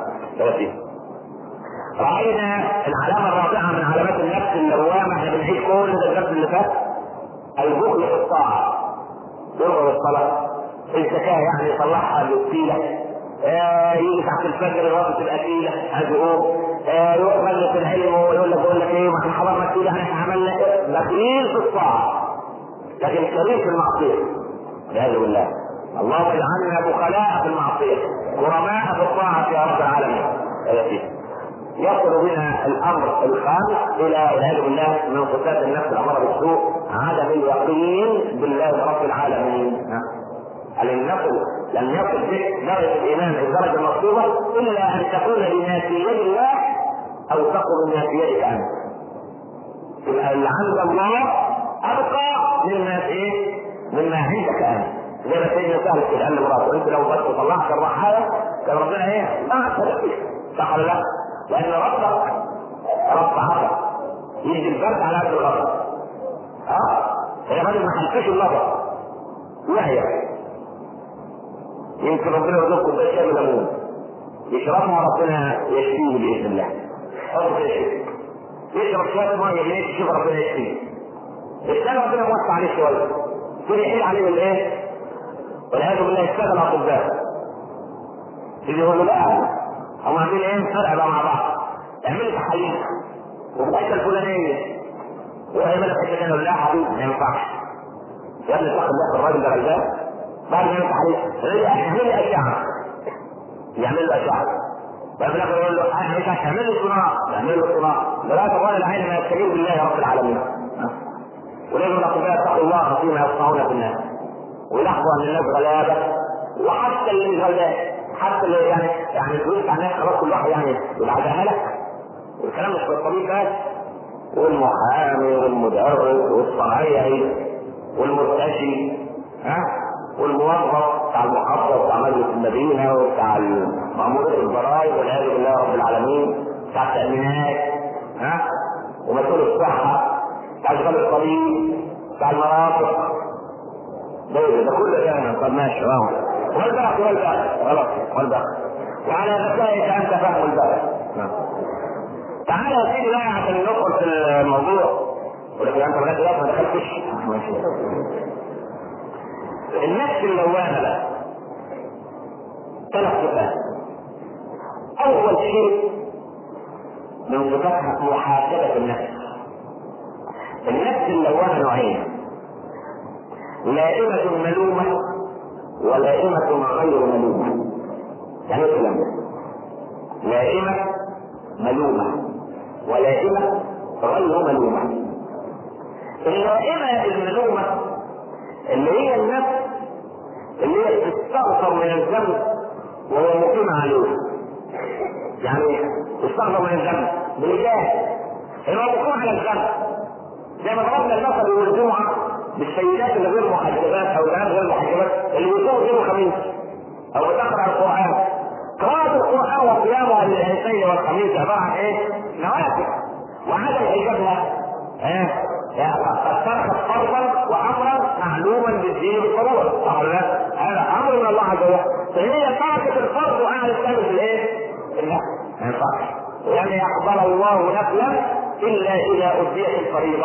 رأينا العلامة الرابعة من علامات النفس اللوامة احنا بنعيش كل ده الدرس اللي فات البخل في الطاعة يرغب الصلاة الزكاة يعني يطلعها للسيلة آه يجي تحت الفجر الوقت تبقى تقيلة عايز يقوم آه يروح مجلس العلم ويقول لك يقول لك ايه ما احنا حضرنا السيلة احنا عملنا ايه بخيل في الطاعة لكن كريم في المعصية والعياذ بالله اللهم اجعلنا بخلاء في المعصية كرماء في الطاعة يا رب العالمين يصل بنا الامر الخامس الى والعياذ بالله من صفات النفس الاماره بالسوء عدم اليقين بالله رب العالمين النفس لم يصل بك درجه الايمان الدرجه المطلوبه الا ان تكون بما في يد الله او تكون بما في يدك انت يبقى اللي عند الله ابقى مما في ايه؟ مما عندك انت زي ما سيدنا سهل كده قال لمراته انت لو بس طلعت الرحاله كان ربنا ايه؟ ما صح ولا لا؟ لان ربك رب عرب يدي البرد على قد الغضب اه هي راجل ما حلفش اللبن وهي يمكن ربنا يرزقكم كوبايه شاي ليمون يشربها ربنا يشفيه باذن الله حط يشفيه يشرب شويه ميه ليه يشوف ربنا يشفيه الثاني ربنا موسع عليه شويه يقول يحيل عليه بالايه؟ والعياذ بالله يشتغل اطباء يجي يقول له لا هم عاملين ايه فرق بقى مع بعض اعملوا تحاليل وفي الحته الفلانيه وهي ملك حته ثانيه لا حبيبي ما ينفعش يا ابني اتق الله الراجل ده غلبان بعد ما ينفع عليه اعمل لي اشعه يعمل له اشعه وفي الاخر يقول له انا مش هعمل له صناعه يعمل له صناعه لا تقول العين ما يستجيب بالله رب العالمين ولازم الاطباء اتقوا الله فيما يصنعون في الناس ويلاحظوا ان الناس غلابه وحتى اللي غلبان حتى اللي يعني يعني الفلوس على الناس خلاص كل واحد يعني يبقى لك والكلام مش في الطبيب بس والمحامي والمدرس والصنايعي والمرتشي ها والموظف بتاع المحافظه وبتاع مجلس المدينه وبتاع مأمورية الضرائب والعياذ بالله رب العالمين بتاع التأمينات ها ومسؤول الصحة بتاع شغل الطبيب بتاع المرافق ده ده كله ده طب ماشي اه والبحث والبحث غلط والبحث وعلى ذكائك انت فهم البحث نعم تعالى يا سيدي بقى عشان ندخل في الموضوع ولكن انت لغايه ما دخلتش النفس اللوامه بقى ثلاث صفات اول شيء من صفاتها محاسبه النفس النفس اللوامه نوعين لائمة ملومة ولائمة غير ملومة يعني ايه الكلام لائمة ملومة ولائمة غير ملومة اللائمة الملومة اللي هي النفس اللي هي تستغفر من الذنب وهو مقيم عليه يعني تستغفر من الذنب بالجاه هو مقيم على الذنب زي ما ضربنا المثل يوم الجمعة بالسيدات اللي غير محجبات او البنات غير محجبات اللي بيصوموا يوم الخميس او بتقرا القران قراءة القرآن وقيامها للاثنين والخميس عبارة عن ايه؟ نوافل وعدم حجابها ايه؟ قد تركت فرضا وامرا معلوما بالدين بالضروره صح ولا لا؟ هذا امر من الله عز وجل فهي تركت الفرض وقعدت تعمل في الايه؟ في النفس ما ينفعش لن يقبل الله نفلا الا اذا اديت الفريضه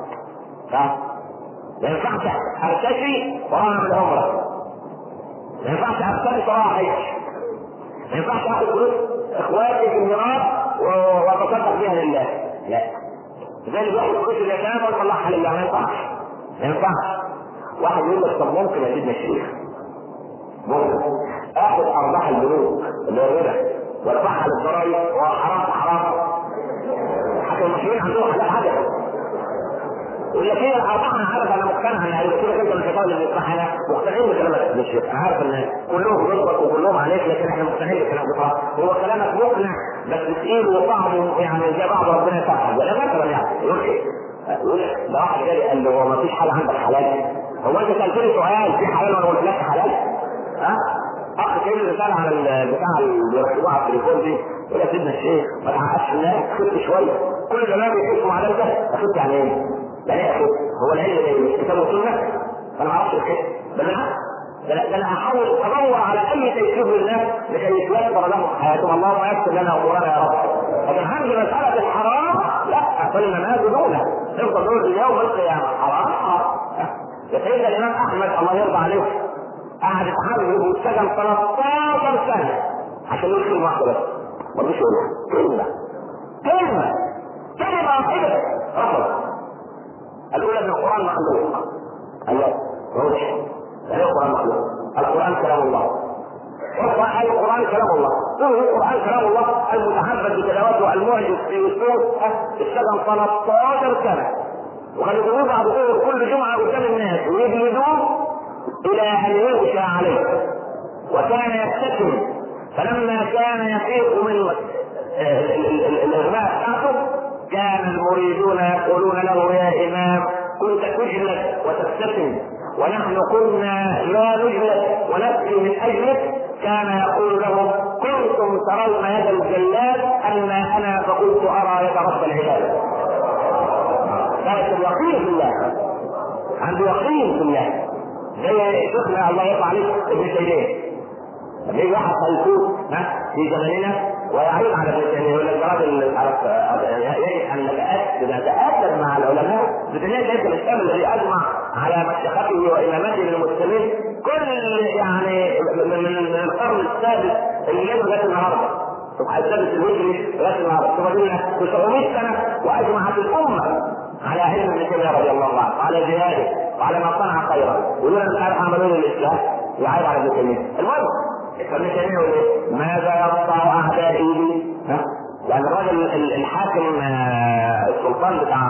ما ينفعش ارتشي واعمل عمره ما ينفعش ارتشي وراها حج ما ينفعش اخذ فلوس اخواتي في الميراث واتصدق بها لله لا زي اللي بياخد فلوس اليتامى ويطلعها لله ما ينفعش ما ينفعش واحد يقول لك طب ممكن يا سيدنا الشيخ ممكن اخذ ارباح البنوك اللي هو الربا وارفعها للضرائب وحرام حرام حتى المسلمين عندهم حاجات حاجه يقول لك هي الاربعه انا عارف انا مقتنع ان يقول لك انت مش هتقول اللي احنا مقتنعين بكلامك مش انا عارف ان كلهم ضدك وكلهم عليك لكن احنا مقتنعين بكلامك هو كلامك مقنع بس تقيل وصعب يعني زي بعض ربنا يسامحك ولا مثلا يعني يقول ايه؟ يقول لك ده واحد جاي قال له هو ما فيش حاجه عندك حلال هو انت سالتني سؤال في حلال وانا قلت لك حلال؟ ها؟ اخ كان رساله على البتاع اللي بيركبوها على التليفون دي يقول يا سيدنا الشيخ ما تعقدش الناس خفت شويه كل اللي بيحسوا على ده خفت يعني ايه؟ يعني ايه هو العلم ايه؟ كتاب وسنه؟ انا ما اعرفش الخير بالعكس ده انا احاول ادور على اي تيسير للناس لكي يتيسر لهم حياتهم اللهم يسر لنا امورنا يا رب لكن هذه مساله الحرام لا فلنا دونه نفضل نقول اليوم القيامه حرام يا سيدنا الامام احمد الله يرضى عليه قعد يتحرك والسجن 13 سنه عشان يقول كلمه واحده بس ما رضيش يقولها كلمه كلمه كلمه واحده رفض الاولى ان القران مخلوق ايوه روح يعني القران مخلوق القران كلام الله اقرا اي القران كلام الله قل القران كلام الله المتحدث بتلاوته المعجز في اسلوب السجن 13 سنه وكانوا بعض كل جمعه قدام الناس ويجلدوه الى ان يغشى عليه وكان يبتسم فلما كان يفيق من الاغماء بتاعته كان المريدون يقولون له يا امام كنت تجلد وتبتسم ونحن كنا لا نجلد ونبكي من اجلك كان يقول لهم كنتم ترون يد الجلاد اما انا فكنت ارى يد رب العباد كانت اليقين في الله عنده يقين في الله زي شيخنا الله يرضى عليه ابن تيميه لما يجي واحد فيفوت في زماننا ويعيب على ابن تيميه يقول لك راجل يجب ان نتاكد نتاكد مع العلماء بتلاقي ليس الاسلام الذي اجمع على مشيخته وامامته للمسلمين كل يعني من القرن السادس اللي جاي لغايه النهارده سبحان السادس الهجري لغايه النهارده ثم قلنا 900 سنه واجمعت الامه على علم ابن تيميه رضي الله عنه وعلى جهاده وعلى ما صنع خيرا ولولا ان كانوا عملوا الاسلام يعيب على ابن تيميه المهم ابن تيميه يقول ايه؟ ماذا يقطع اعدائي لي؟ ها؟ يعني الراجل الحاكم آه، السلطان بتاع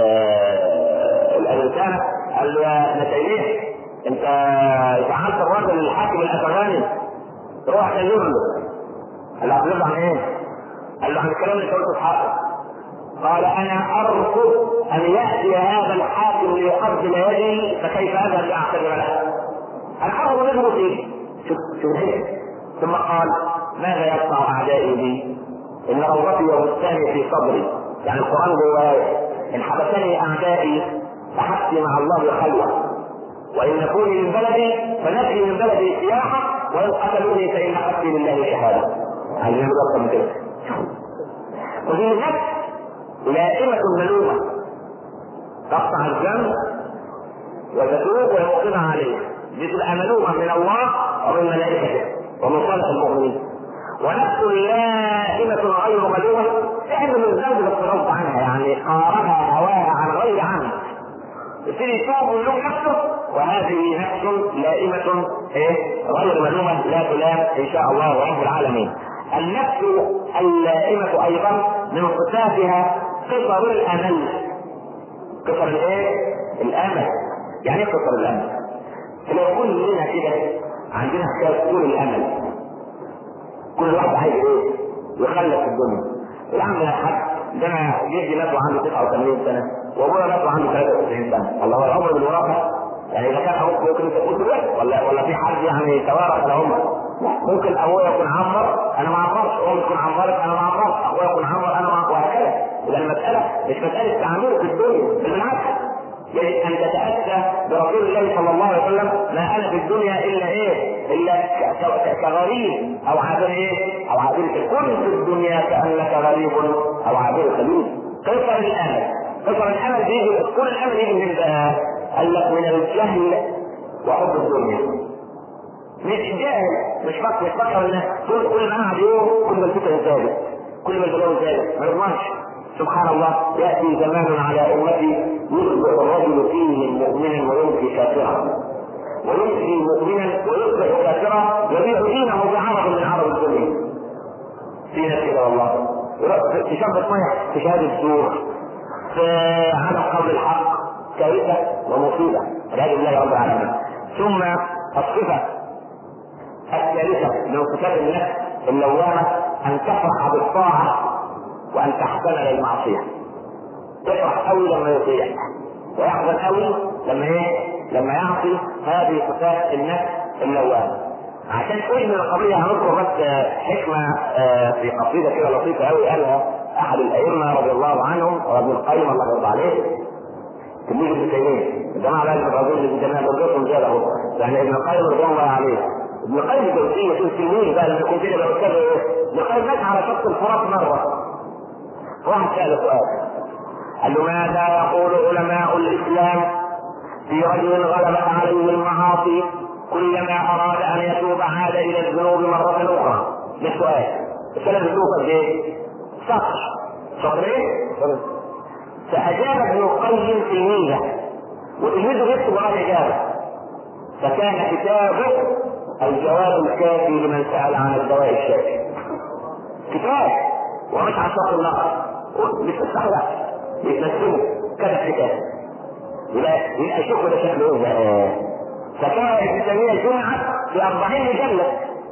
آه، الرسالة قال له يا ابن تيميه انت جعلت الراجل الحاكم الافغاني روح تزور له قال له عن ايه؟ قال له عن الكلام اللي قلته في حقه قال انا ارفض ان ياتي هذا الحاكم ليقبل يدي فكيف اذهب لاعتذر له؟ انا ارفض منه فيه شوف شوف ثم قال ماذا يقطع اعدائي بي؟ ان روضتي وبستاني في صدري يعني القران جوايا ان حبسني اعدائي فحبسي مع الله خلوه وان كوني من بلدي فنفي من بلدي سياحه وان قتلوني فان حبسي لله شهاده عايزين نقول من كده وفي النفس لائمة ملومة تقطع الذنب وتتوب ويوقظها عليه دي تبقى ملومة من الله ومن ملائكته ومن صالح المؤمنين ونفس لائمة غير ملومة تعمل الذنب بالصرف عنها يعني قارها هواها عن غير عمد يبتدي يتوب ويلوم نفسه وهذه نفس لائمة ايه غير ملومة لا تلام ان شاء الله رب العالمين النفس اللائمة ايضا من صفاتها قصر الامل قصر الايه؟ الامل يعني ايه قصر الامل؟ لو كلنا كده عندنا حكايه طول الامل كل واحد عايز ايه؟ يخلص الدنيا يا عم يا حاج ده انا جدي مات وعنده 89 سنه وابويا مات وعنده 93 سنه الله هو العمر بالوراثه يعني اذا كان ابوك ممكن تقول دلوقتي ولا ولا في حد يعني يتوارث العمر ممكن ابويا يكون عمر انا ما عمرش امي تكون عمرت انا ما عمرش ابويا يكون عمر انا ما وهكذا اذا المساله مش مساله تعامله في الدنيا بالعكس يجب ان تتاتى برسول الله صلى الله عليه وسلم ما انا في الدنيا الا ايه؟ الا كغريب او عابر ايه؟ او عابر كن في الدنيا كانك غريب او عابر سبيل قصر الامل قصر الامل بيجي كل الامل يجي من قال لك من الجهل وحب الدنيا مش جاهل مش فاكر مش فاكر ان كل كل ما قعد يوم كل ما الفكره زادت كل ما البلاوي زادت ما يضمنش سبحان الله ياتي زمان على امتي يصبح الرجل فيه مؤمنا ويمسي كافرا ويمسي مؤمنا ويصبح كافرا يبيع دينه بعرض من عرض الدنيا في ناس كده والله في شرب ميه في شهاده زور في عدم قول الحق كارثه ومصيبه والعياذ بالله رب العالمين ثم الصفه الثالثه من صفات النفس اللوامه ان تفرح بالطاعه وان تحزن للمعصيه يفرح قوي لما يطيع ويحزن قوي لما ايه؟ لما يعصي هذه صفات النفس اللوامه عشان تجمل القضيه هنذكر بس حكمه في قصيده كده لطيفه قوي قالها احد الائمه رضي الله عنهم وابن القيم الله يرضى عليه تلميذ ابن تيميه الجماعه لازم الرجل ابن تيميه درجتهم زياده اهو يعني ابن القيم رضي الله عليه ابن القيم الجوزيه في التلميذ بقى لما يكون كده بيتكلم ايه؟ ابن القيم مات على شط الفرات مره واحد سال سؤال قال له ماذا يقول علماء الاسلام في رجل غلبت عليه المعاصي كلما اراد ان يتوب عاد الى الذنوب مره اخرى ده السؤال الكلام بيقول قد ايه؟ سطر سطرين فاجاب ابن القيم تلميذه وتلميذه يكتب وراه الاجابه فكان كتابه الجواب الكافي لمن سال عن الدواء الشافي كتاب ومش على شرط النقر مش مستحيل يتنسمه كتب كتاب يبقى يبقى شوفوا ده شكله ايه فكان ابن تيميه جمعه في 40 مجلد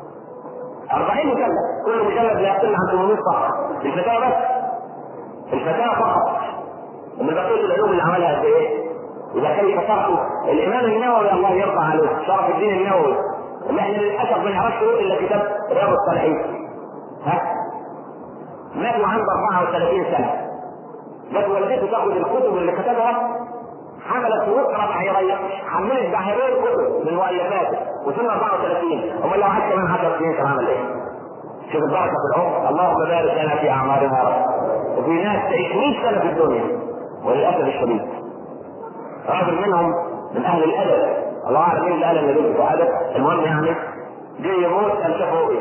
40 مجلد كل مجلد لا يقل عن 800 صفحه الفتاوى بس الفتاوى فقط ومن بقيه العلوم اللي عملها قد ايه؟ اذا كيف شرحه الامام النووي الله يرضى عليه شرف الدين النووي اللي احنا للاسف ما نعرفش الا كتاب رياض الصالحين ها مات عنده 34 سنه جت والدته تاخذ الكتب اللي كتبها حملت وقرا بعيرين حملت بعيرين كتب من مؤلفاته وسن 34 امال لو عاش كمان 10 سنين كان عمل ايه؟ شوف البركه في العمر اللهم بارك لنا في اعمارنا يا رب وفي ناس تعيش 100 سنه في الدنيا وللاسف الشديد راجل منهم من اهل الادب الله اعلم مين اللي قال النبي في ادب المهم يعني جه يموت قال شاف رؤيا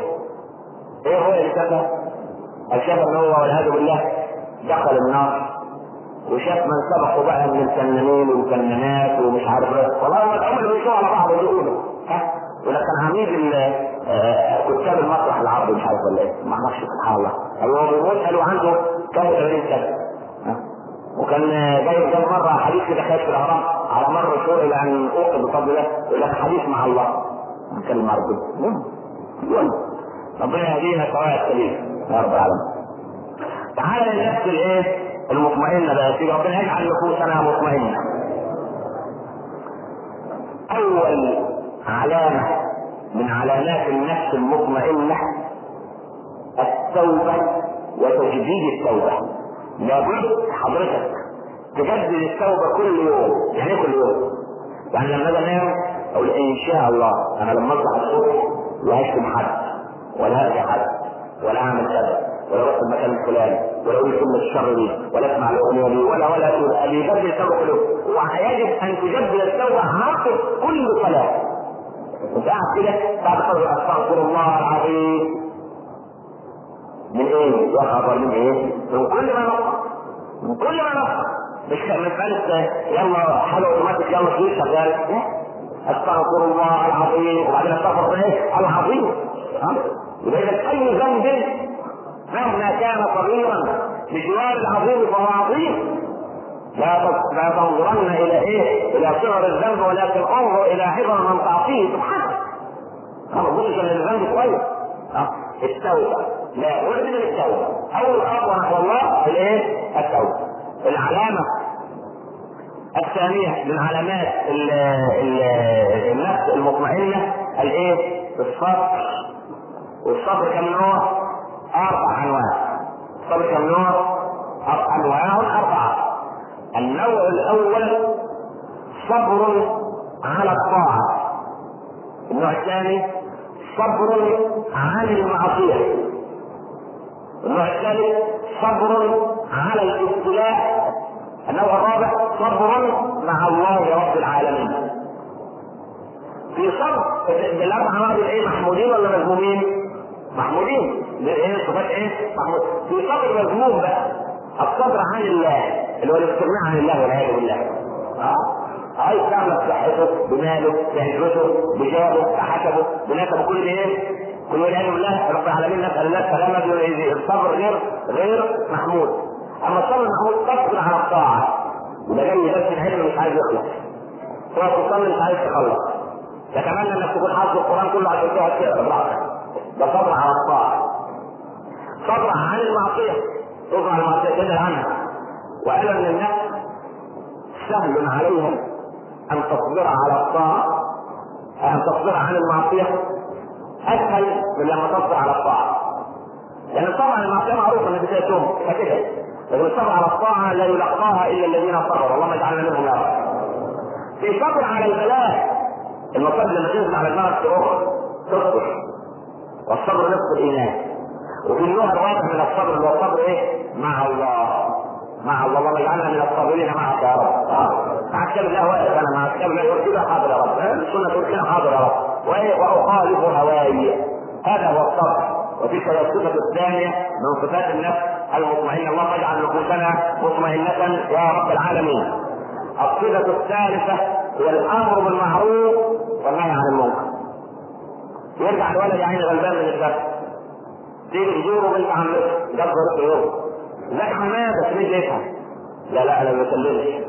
ايه الرؤيا اللي شافها؟ قال شاف ان هو والعياذ بالله دخل النار وشاف من سبقوا بقى من الفنانين والفنانات ومش عارف ايه والله هم العمر بيشوا على بعض بيقولوا ها ولا كان عميد كتاب المسرح العربي مش عارف ولا ايه ما اعرفش سبحان الله هو بيموت قالوا عنده كان 80 سنه وكان جاي كم مره حديث كده خايف في الاهرام على مر الشهور الى ان اوقف بفضل الله يقول لك حديث مع الله كان مردود ربنا يهدينا سواء السبيل يا رب العالمين تعالى للنفس الايه المطمئنه بقى سيدي ربنا يجعل نفوسنا مطمئنه اول علامه من علامات النفس المطمئنه التوبه وتجديد التوبه لابد حضرتك تجدد التوبه كل يوم يعني ايه كل يوم يعني لما اجي انام اقول ان شاء الله انا لما اصحى الصبح لا هشتم حد ولا هرجع حد ولا اعمل كذا ولا رحت المكان الفلاني ولا اقول كلمه الشر دي ولا اسمع الاغنيه دي ولا ولا تقول اللي يجدد التوبه كله ويجب ان تجدد التوبه عقب كل صلاه انت قاعد كده بعد قول استغفر الله العظيم من ايه؟ يا خبر من ايه؟ من كل ما نقص من كل ما نقص مش مسألة يلا حاجة اوتوماتيك يلا فلوس شغال استغفر الله العظيم وبعدين استغفر ايه؟ العظيم ها؟ يبقى اذا اي ذنب مهما كان صغيرا بجوار العظيم فهو عظيم لا لا تنظرن الى ايه؟ الى صغر الذنب ولكن انظر الى عظم من تعصيه سبحانه. انا بقول ان الذنب كويس. التوبه لا بد من التوبه. اول خطوه نحو الله الايه؟ التوبه. العلامه الثانيه من علامات ال ال النفس المطمئنه الايه؟ الصبر. والصبر كم نوع؟ اربع انواع. الصبر كم نوع؟ انواع اربعه. النوع الاول صبر على الطاعه النوع الثاني صبر عن المعصيه النوع الثالث صبر على الابتلاء النوع الرابع صبر مع الله رب العالمين في صبر بالاربع انواع دول ايه محمودين ولا مذمومين؟ محمودين ايه صفات ايه؟ محمود في صبر مذموم بقى الصبر عن الله اللي هو الاستغناء عن الله والعياذ بالله اه عايز تعمل بصحته بماله بهجرته بجاهه بحسبه بنسبه كل ايه؟ كل والعياذ بالله رب العالمين نسال الله السلامه الصبر غير غير محمود اما الصبر المحمود تصبر على الطاعه وده جاي بس العلم مش عايز يخلص هو تصلي مش عايز تخلص تتمنى انك تكون حافظ القران كله عشان تقعد تقرا براحتك ده صبر على الطاعه صبر عن المعصيه تصبر على المعصيه تنهى عنها وقال ان النفس سهل عليها ان تصبر على الطاعه ان تصبر عن المعصيه اسهل من لما تصبر على الطاعه لان الصبر على المعصيه معروف ان فيها توم فكده لكن الصبر على الطاعه لا يلقاها الا الذين صبروا اللهم اجعلنا منهم يا رب في صبر على البلاء المصاب لما تنزل على دماغك تروح تصبر والصبر نصف الايمان وفي النوع الواضح من الصبر اللي هو الصبر ايه؟ مع الله مع الله اللهم اجعلنا من الصابرين معك يا رب مع كتاب الله واقف انا مع كتاب الله يقول كده حاضر يا رب السنه تقول كده حاضر يا رب واخالف هواي هذا هو الصبر وتلك هي الصفه الثانيه من صفات النفس المطمئنه اللهم اجعل نفوسنا مطمئنه يا رب العالمين الصفه الثالثه هي الامر بالمعروف والنهي عن المنكر يرجع الولد يا عيني غلبان من الدرس تيجي تزوره بنت عمته جاب ظرف يوم ازيك حماد بس مين يفهم لا لا انا ما بكلمش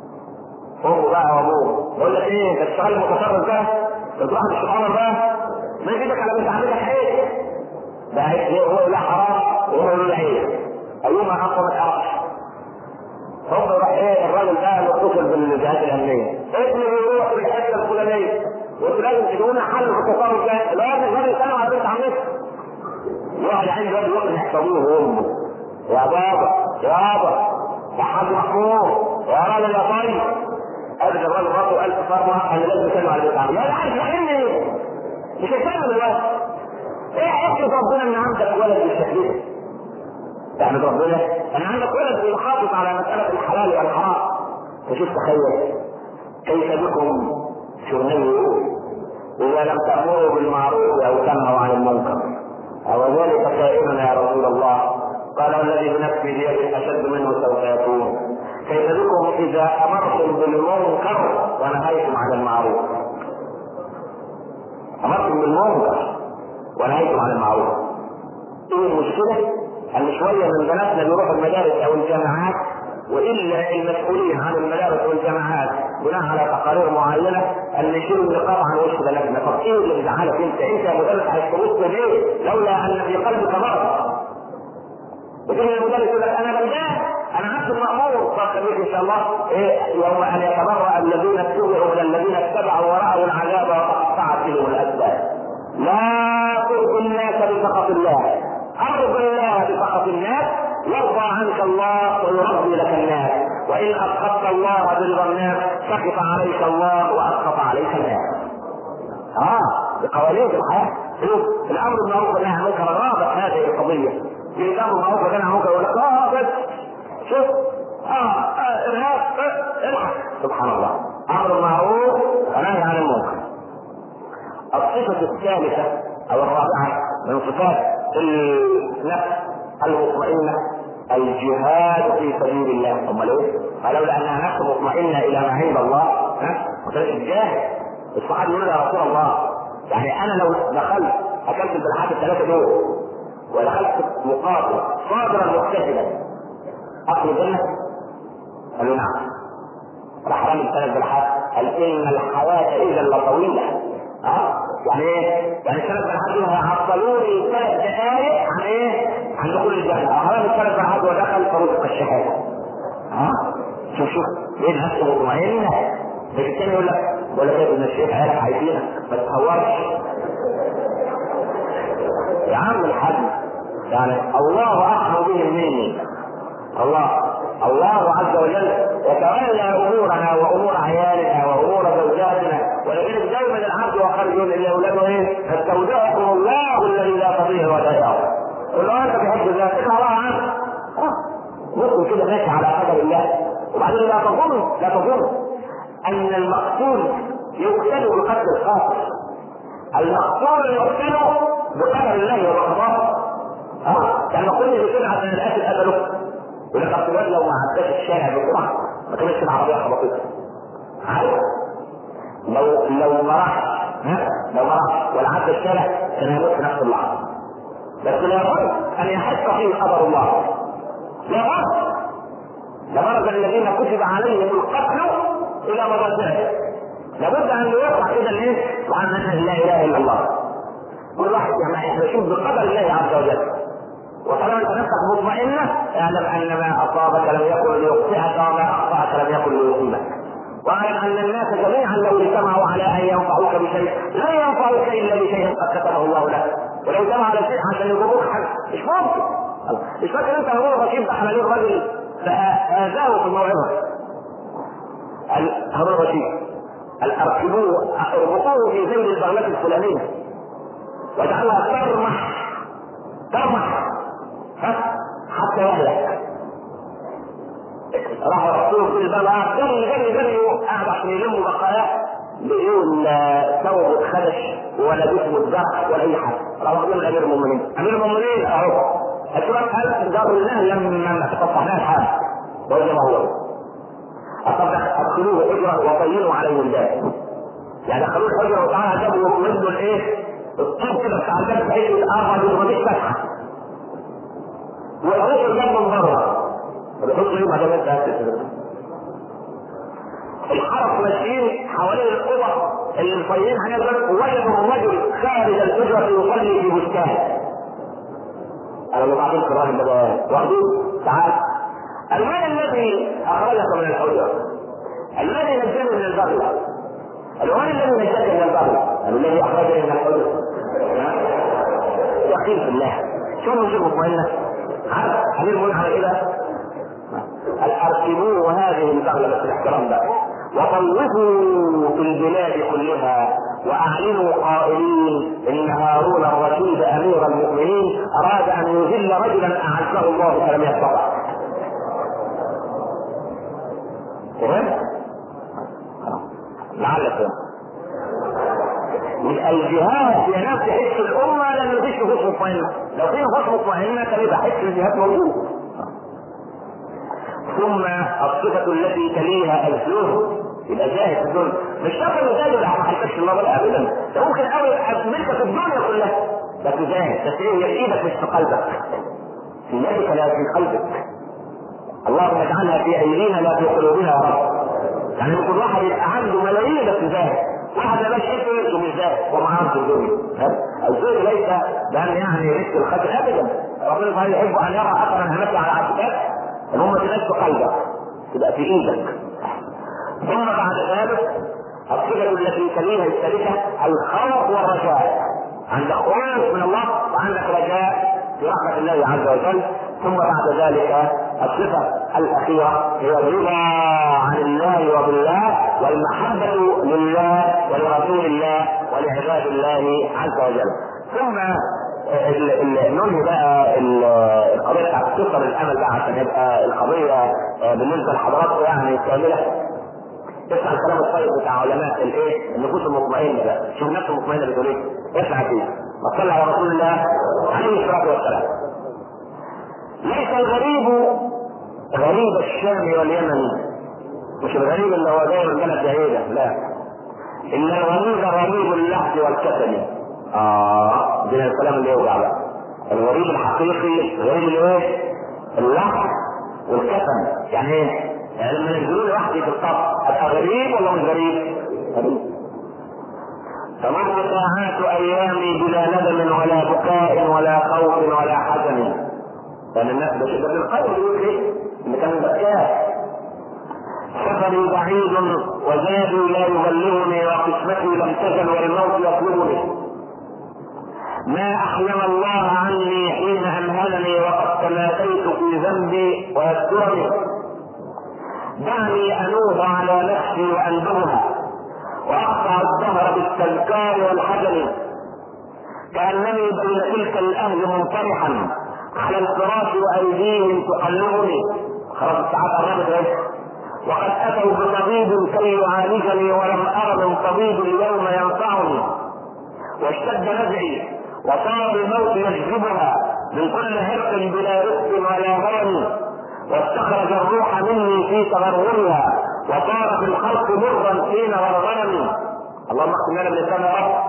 امه بقى وابوه يقول لك ايه انت تشتغل متفرج بقى تروح للشيطان بقى ما يجيبك على بنت عمتك حيل ده هو لا حرام وهو يقول له عيب ايهما اقوى ما تعرفش هو يروح ايه الراجل ده متصل بالجهات الامنيه ابني يروح في الحته الفلانيه وانتوا لازم تجيبوا لنا حل في التصرف ده الراجل الراجل سلم على بنت عمته يقعد عند الراجل يقعد يحسبوه وامه يا بابا يا بابا يا حاج محمود يا راجل يا طيب ابدا الراجل راسه الف فرمه انا لازم اسلم على بنت عمتي لا لا عارف يعني ايه مش هيسلم دلوقتي ايه احمد ربنا ان عندك ولد بالشكل ده تحمد ربنا ان عندك ولد بيحافظ على مساله الحلال والحرام وشوف تخيل كيف بكم شغلين اذا لم تامروا بالمعروف او تنهوا عن المنكر او ذلك كائن يا رسول الله قال الذي بنفسي بيده اشد منه سوف يكون اذا امرتم بالمنكر ونهيتم عن المعروف امرتم بالمنكر ونهيتم عن المعروف ايه المشكله ان شويه من بناتنا بيروحوا المدارس او الجامعات والا المسؤولين عن المدارس والجامعات بناء على تقارير معينه ان يشيلوا النقاب عن وش بلدنا طب ايه اللي بيزعلك انت انت يا مدرس هتبص ليه لولا ان في قلبك مرض وتيجي المدرس يقول لك انا بلدان انا عبد المامور فخليك ان شاء الله إيه يوم ان يتبرأ الذين اتبعوا من الذين اتبعوا ورأوا العذاب وتقطعت بهم الاسباب لا ترضي الناس بسخط الله ارض الله بسخط الناس يرضى عنك الله ويرضي لك الناس وان اسخطت الله برضا الناس سخط عليك الله واسخط عليك الناس اه بقوانين الحياه شوف الامر بالمعروف والنهي عن المنكر رابط هذه القضيه في الامر بالمعروف والنهي عن المنكر يقول لك اه بس شوف اه, آه ارهاب آه الحق سبحان الله امر بالمعروف ونهي عن المنكر الصفه الثالثه او الرابعه من صفات النفس المطمئنه الجهاد في سبيل الله امال ايه؟ فلولا انها نفس مطمئنه الى ما عند الله ها؟ الجاهد الصحابي يقول يا رسول الله يعني انا لو دخلت اكلت البلحات الثلاثه دول ودخلت مقاتل صابرا مجتهدا ادخل الجنه؟ قال له نعم راح رمي الثلاث بلحات قال ان الحياه اذا لطويله اه يعني ايه؟ يعني الثلاث بلحات دول هيعطلوني ثلاث دقائق عن ايه؟ عن دخول الجنه حرام الثلاث بلحات ودخل فرزق الشهاده ها؟ شوف شوف ليه الناس مطمئنه لكن الثاني يقول لك ولا لك ان الشيخ عارف عايزينك ما تتهورش يا عم الحاج يعني الله اعلم به مني الله الله عز وجل يتولى امورنا وامور عيالنا وامور زوجاتنا ولذلك دائما العبد وخرج الى اولاده ايه؟ فاستودعكم الله الذي لا تضيع ودائعه. قل له انت بحب الله تسمع الله عنه. ممكن كده ماشي على قدر الله وبعدين لا تظن لا تظن ان المقتول يقتل بقدر القاتل المقتول يقتل بقدر الله وقضاه اه يعني المقتول يقتل عشان القاتل قتله يقول لك اصل لو ما عداش الشارع بسرعه ما كانتش العربيه خبطته عارف لو لو ما راح ها لو ما راح ولا عدى الشارع كان هيموت في نفس اللحظه بس لابد ان يحق فيه قدر الله لابد لمرض الذين كتب عليهم القتل الى مضاجعهم لابد ان يوقع كده الايه؟ وعن ان لا اله الا الله كل واحد يعني احنا نشوف بقدر الله عز وجل وطالما انت نفسك مطمئنه اعلم ان ما اصابك لم يكن ليخطئك وما اخطاك لم يكن ليصيبك واعلم ان الناس جميعا لو اجتمعوا على ان ينفعوك بشيء لا ينفعوك الا بشيء قد كتبه الله لك ولو اجتمعوا على شيء عشان يضروك حاجه مش ممكن مش فاكر انت هو الرشيد ده حوالين الراجل فاذاه في الموعظه هارون الرشيد اركبوه اربطوه في ذيل البغلات الفلانيه واجعلها ترمح ترمح حتى يهلك راح رسول في البلاء جري جري جري قاعد عشان يلموا بقايا بدون ثوب اتخدش ولا جسم اتجرح ولا اي حاجه راح واخدين الامير المؤمنين امير المؤمنين اهو الشباب قال دار الله لما تصفحناه الحال وإذا ما هو ادخلوه حجره وطينوا عليه الباب يعني دخلوه الحجره وتعالى جابوا منه الايه؟ الطوب كده بتاع الباب بحيث الاربع دي مفيش فتحه ويحط الباب من بره بيحط ايه بعد ما انت الحرس ماشيين حوالين الاوضه اللي مصيرين عليها الباب وجدوا الرجل خارج الحجره يصلي في بستان انا اللي بعدين في الراجل ده واخدين تعال المال الذي اخرجك من الحجره الذي نجاني من البغل الوالد الذي نجاك من البغل الذي اخرجني من الحجره يقين في الله شو نجيب مطمئنه عارف حبيب المؤمن على كده اركبوه هذه البغله بس الاحترام ده وطوفوا في البلاد كلها واعلنوا قائلين ان هارون الرشيد امير المؤمنين اراد ان يذل رجلا اعزه الله فلم يستطع فهمت؟ لعلك الجهاد في نفس حس الامه لم يفيش نفوس مطمئنه لو في نفوس مطمئنه كان يبقى حس الجهاد موجود ثم الصفة التي تليها الزهد يبقى زاهد في الدنيا مش شرط انه زاهد ولا ما حلتش الله لا ابدا ده ممكن قوي ملكك في الدنيا كلها بس زاهد بس ايه هي ايدك مش في قلبك في يدك لا في قلبك اللهم اجعلها في ايدينا لا في قلوبنا يا رب يعني ممكن واحد يبقى عنده ملايين بس زاهد واحد ما شايفه ومش زاهد ومعاه في الدنيا الزهد ليس بان يعني رزق الخير ابدا ربنا تعالى يحب ان يرى اثرا همته على عبدك ان هم تبقى في قلبك تبقى في ايدك ثم بعد ذلك الصفة التي تليها الثالثة الخوف والرجاء عندك خوف من الله وعندك رجاء في رحمة الله عز وجل ثم بعد ذلك الصفة الأخيرة هي الرضا عن الله وبالله والمحبة لله ولرسول الله ولعباد الله عز وجل ثم ننهي بقى القضيه بتاعت قصر الامل بقى عشان يبقى القضيه بالنسبه لحضراتكم يعني كامله اسمع الكلام الطيب بتاع علماء الايه النفوس المطمئنه بقى شوف النفس المطمئنه بتقول ايه اسمع فيه وصلى على رسول الله عليه الصلاه والسلام ليس الغريب غريب الشام واليمن مش الغريب اللي هو جاي من بلد بعيده لا ان الغريب غريب اللحد والكسل اه ده الكلام اللي يوجع بقى الغريب الحقيقي غريب الايه اللحد والكسل يعني ايه يعني لما ينزلوا لي وحدي في الصف ابقى غريب ولا مش غريب؟ غريب فمر ساعات ايامي بلا ندم ولا بكاء ولا خوف ولا حزن لان الناس ده ابن القيم بيقول ايه؟ ان كان بكاء سفري بعيد وزادي لا يبلغني وقسمتي لم تزل والموت يطلبني ما احلم الله عني حين امهلني وقد تماديت في ذنبي ويذكرني دعني انوب على نفسي واندبها واقطع الدهر بالتذكار والحزن كانني بين تلك الاهل منطرحا على الفراش وايديهم تقلبني خلاص الساعات قربت ايه وقد اتوا بطبيب كي يعالجني ولم ار من طبيب اليوم ينفعني واشتد نزعي وصار الموت يجذبها من كل هرق بلا رزق ولا هرم واستخرج الروح مني في تغرغرها وصار في الخلق مرا حين غرغرني اللهم اختم لنا بلسان يا رب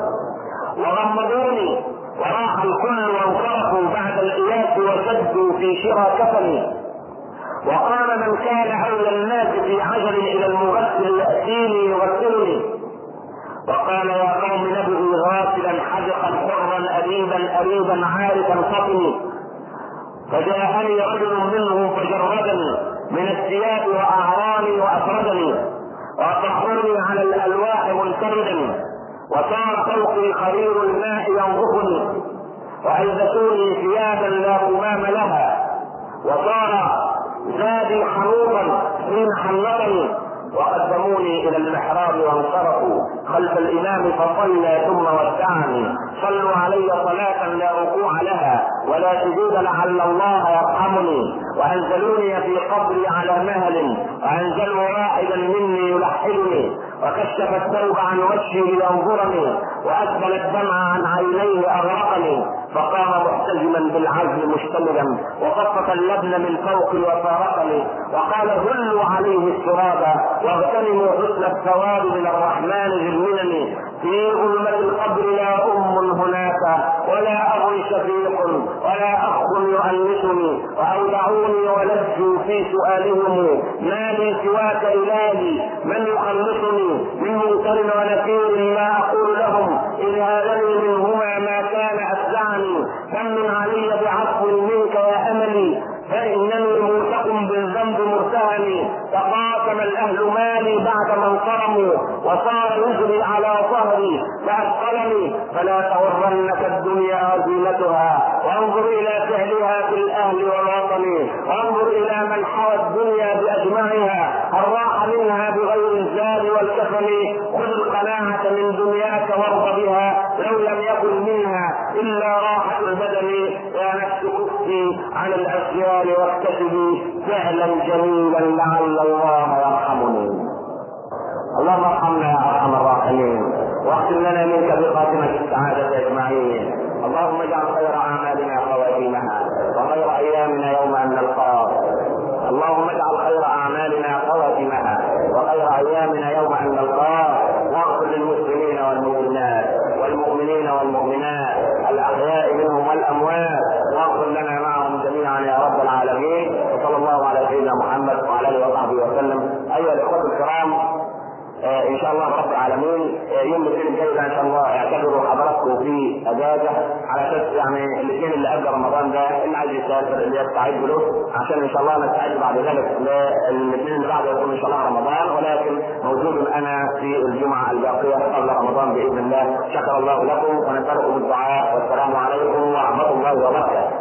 وغمضوني وراح الكل وانصرفوا بعد الاياس وشدوا في شرى كفني وقام من كان اولى الناس في عجل الى المغسل ياتيني يغسلني وقال يا قوم نبغي غاسلا حدقا حرا اديبا اريبا عارفا فطني فجاءني رجل منهم فجردني من الثياب واعراني وافردني واطحرني على الالواح منفردا وصار فوقي خرير الماء ينظفني والبسوني ثيابا لا قمام لها وصار زادي حنوطا حين حنطني وقدموني الى المحراب وانصرفوا خلف الامام فصلى ثم ودعني صلوا علي صلاة لا ركوع لها ولا سجود لعل الله يرحمني وانزلوني في قبري على مهل وانزلوا واحدا مني يلحدني وكشف الثوب عن وجهي لينظرني واسبل الدمع عن عينيه اغرقني فقام محتزما بالعزم مشتملا وقصف اللبن من فوقي وفارقني وقال هلوا عليه التراب واغتنموا حسن الثواب من الرحمن ذي المنن في ظلمة القبر لا أم هناك ولا أب شفيق ولا أخ يؤنسني وأودعوني ولجوا في سؤالهم ما لي سواك إلهي من يخلصني من منكر ونكير ما أقول لهم إن هذني منهما ما كان أفزعني فمن علي بعفو منك يا أملي فإنني موثق بالذنب مرتهني تقاسم الأهل مالي بعد ما انصرموا وصار يجري على ظهري فأثقلني فلا تغرنك الدنيا وزينتها وانظر إلى فعلها في الأهل والوطن وانظر إلى من حوى الدنيا بأجمعها هل راح منها بغير الزاد والكفن خذ القناعة من دنياك وارض بها لو لم يكن منها إلا راحة البدن يا نفس كفي عن الأشياء واكتسبي فعلا جميلا لعل الله يرحمني اللهم ارحمنا يا ارحم الراحمين واختم لنا منك بخاتمه السعاده اجمعين اللهم اجعل خير اعمالنا خواتيمها وخير ايامنا يوم ان نلقاك اللهم اجعل خير اعمالنا خواتمها وخير ايامنا يوم ان نلقاه واغفر للمسلمين والمؤمنات والمؤمنين والمؤمنات الاحياء منهم والاموات واغفر لنا معهم جميعا يا رب العالمين وصلى الله على سيدنا محمد وعلى اله وصحبه وسلم ايها الاخوه الكرام آه ان شاء الله رب العالمين آه يوم الاثنين الجاي ده ان شاء الله اعتبروا حضراتكم في اجازه على اساس يعني الاثنين اللي قبل رمضان ده اللي عايز يسافر اللي يستعد له عشان ان شاء الله نستعد بعد ذلك للاثنين اللي بعده يكون ان شاء الله رمضان ولكن موجود انا في الجمعه الباقيه قبل رمضان باذن الله شكر الله لكم ونسالكم الدعاء والسلام عليكم ورحمه الله وبركاته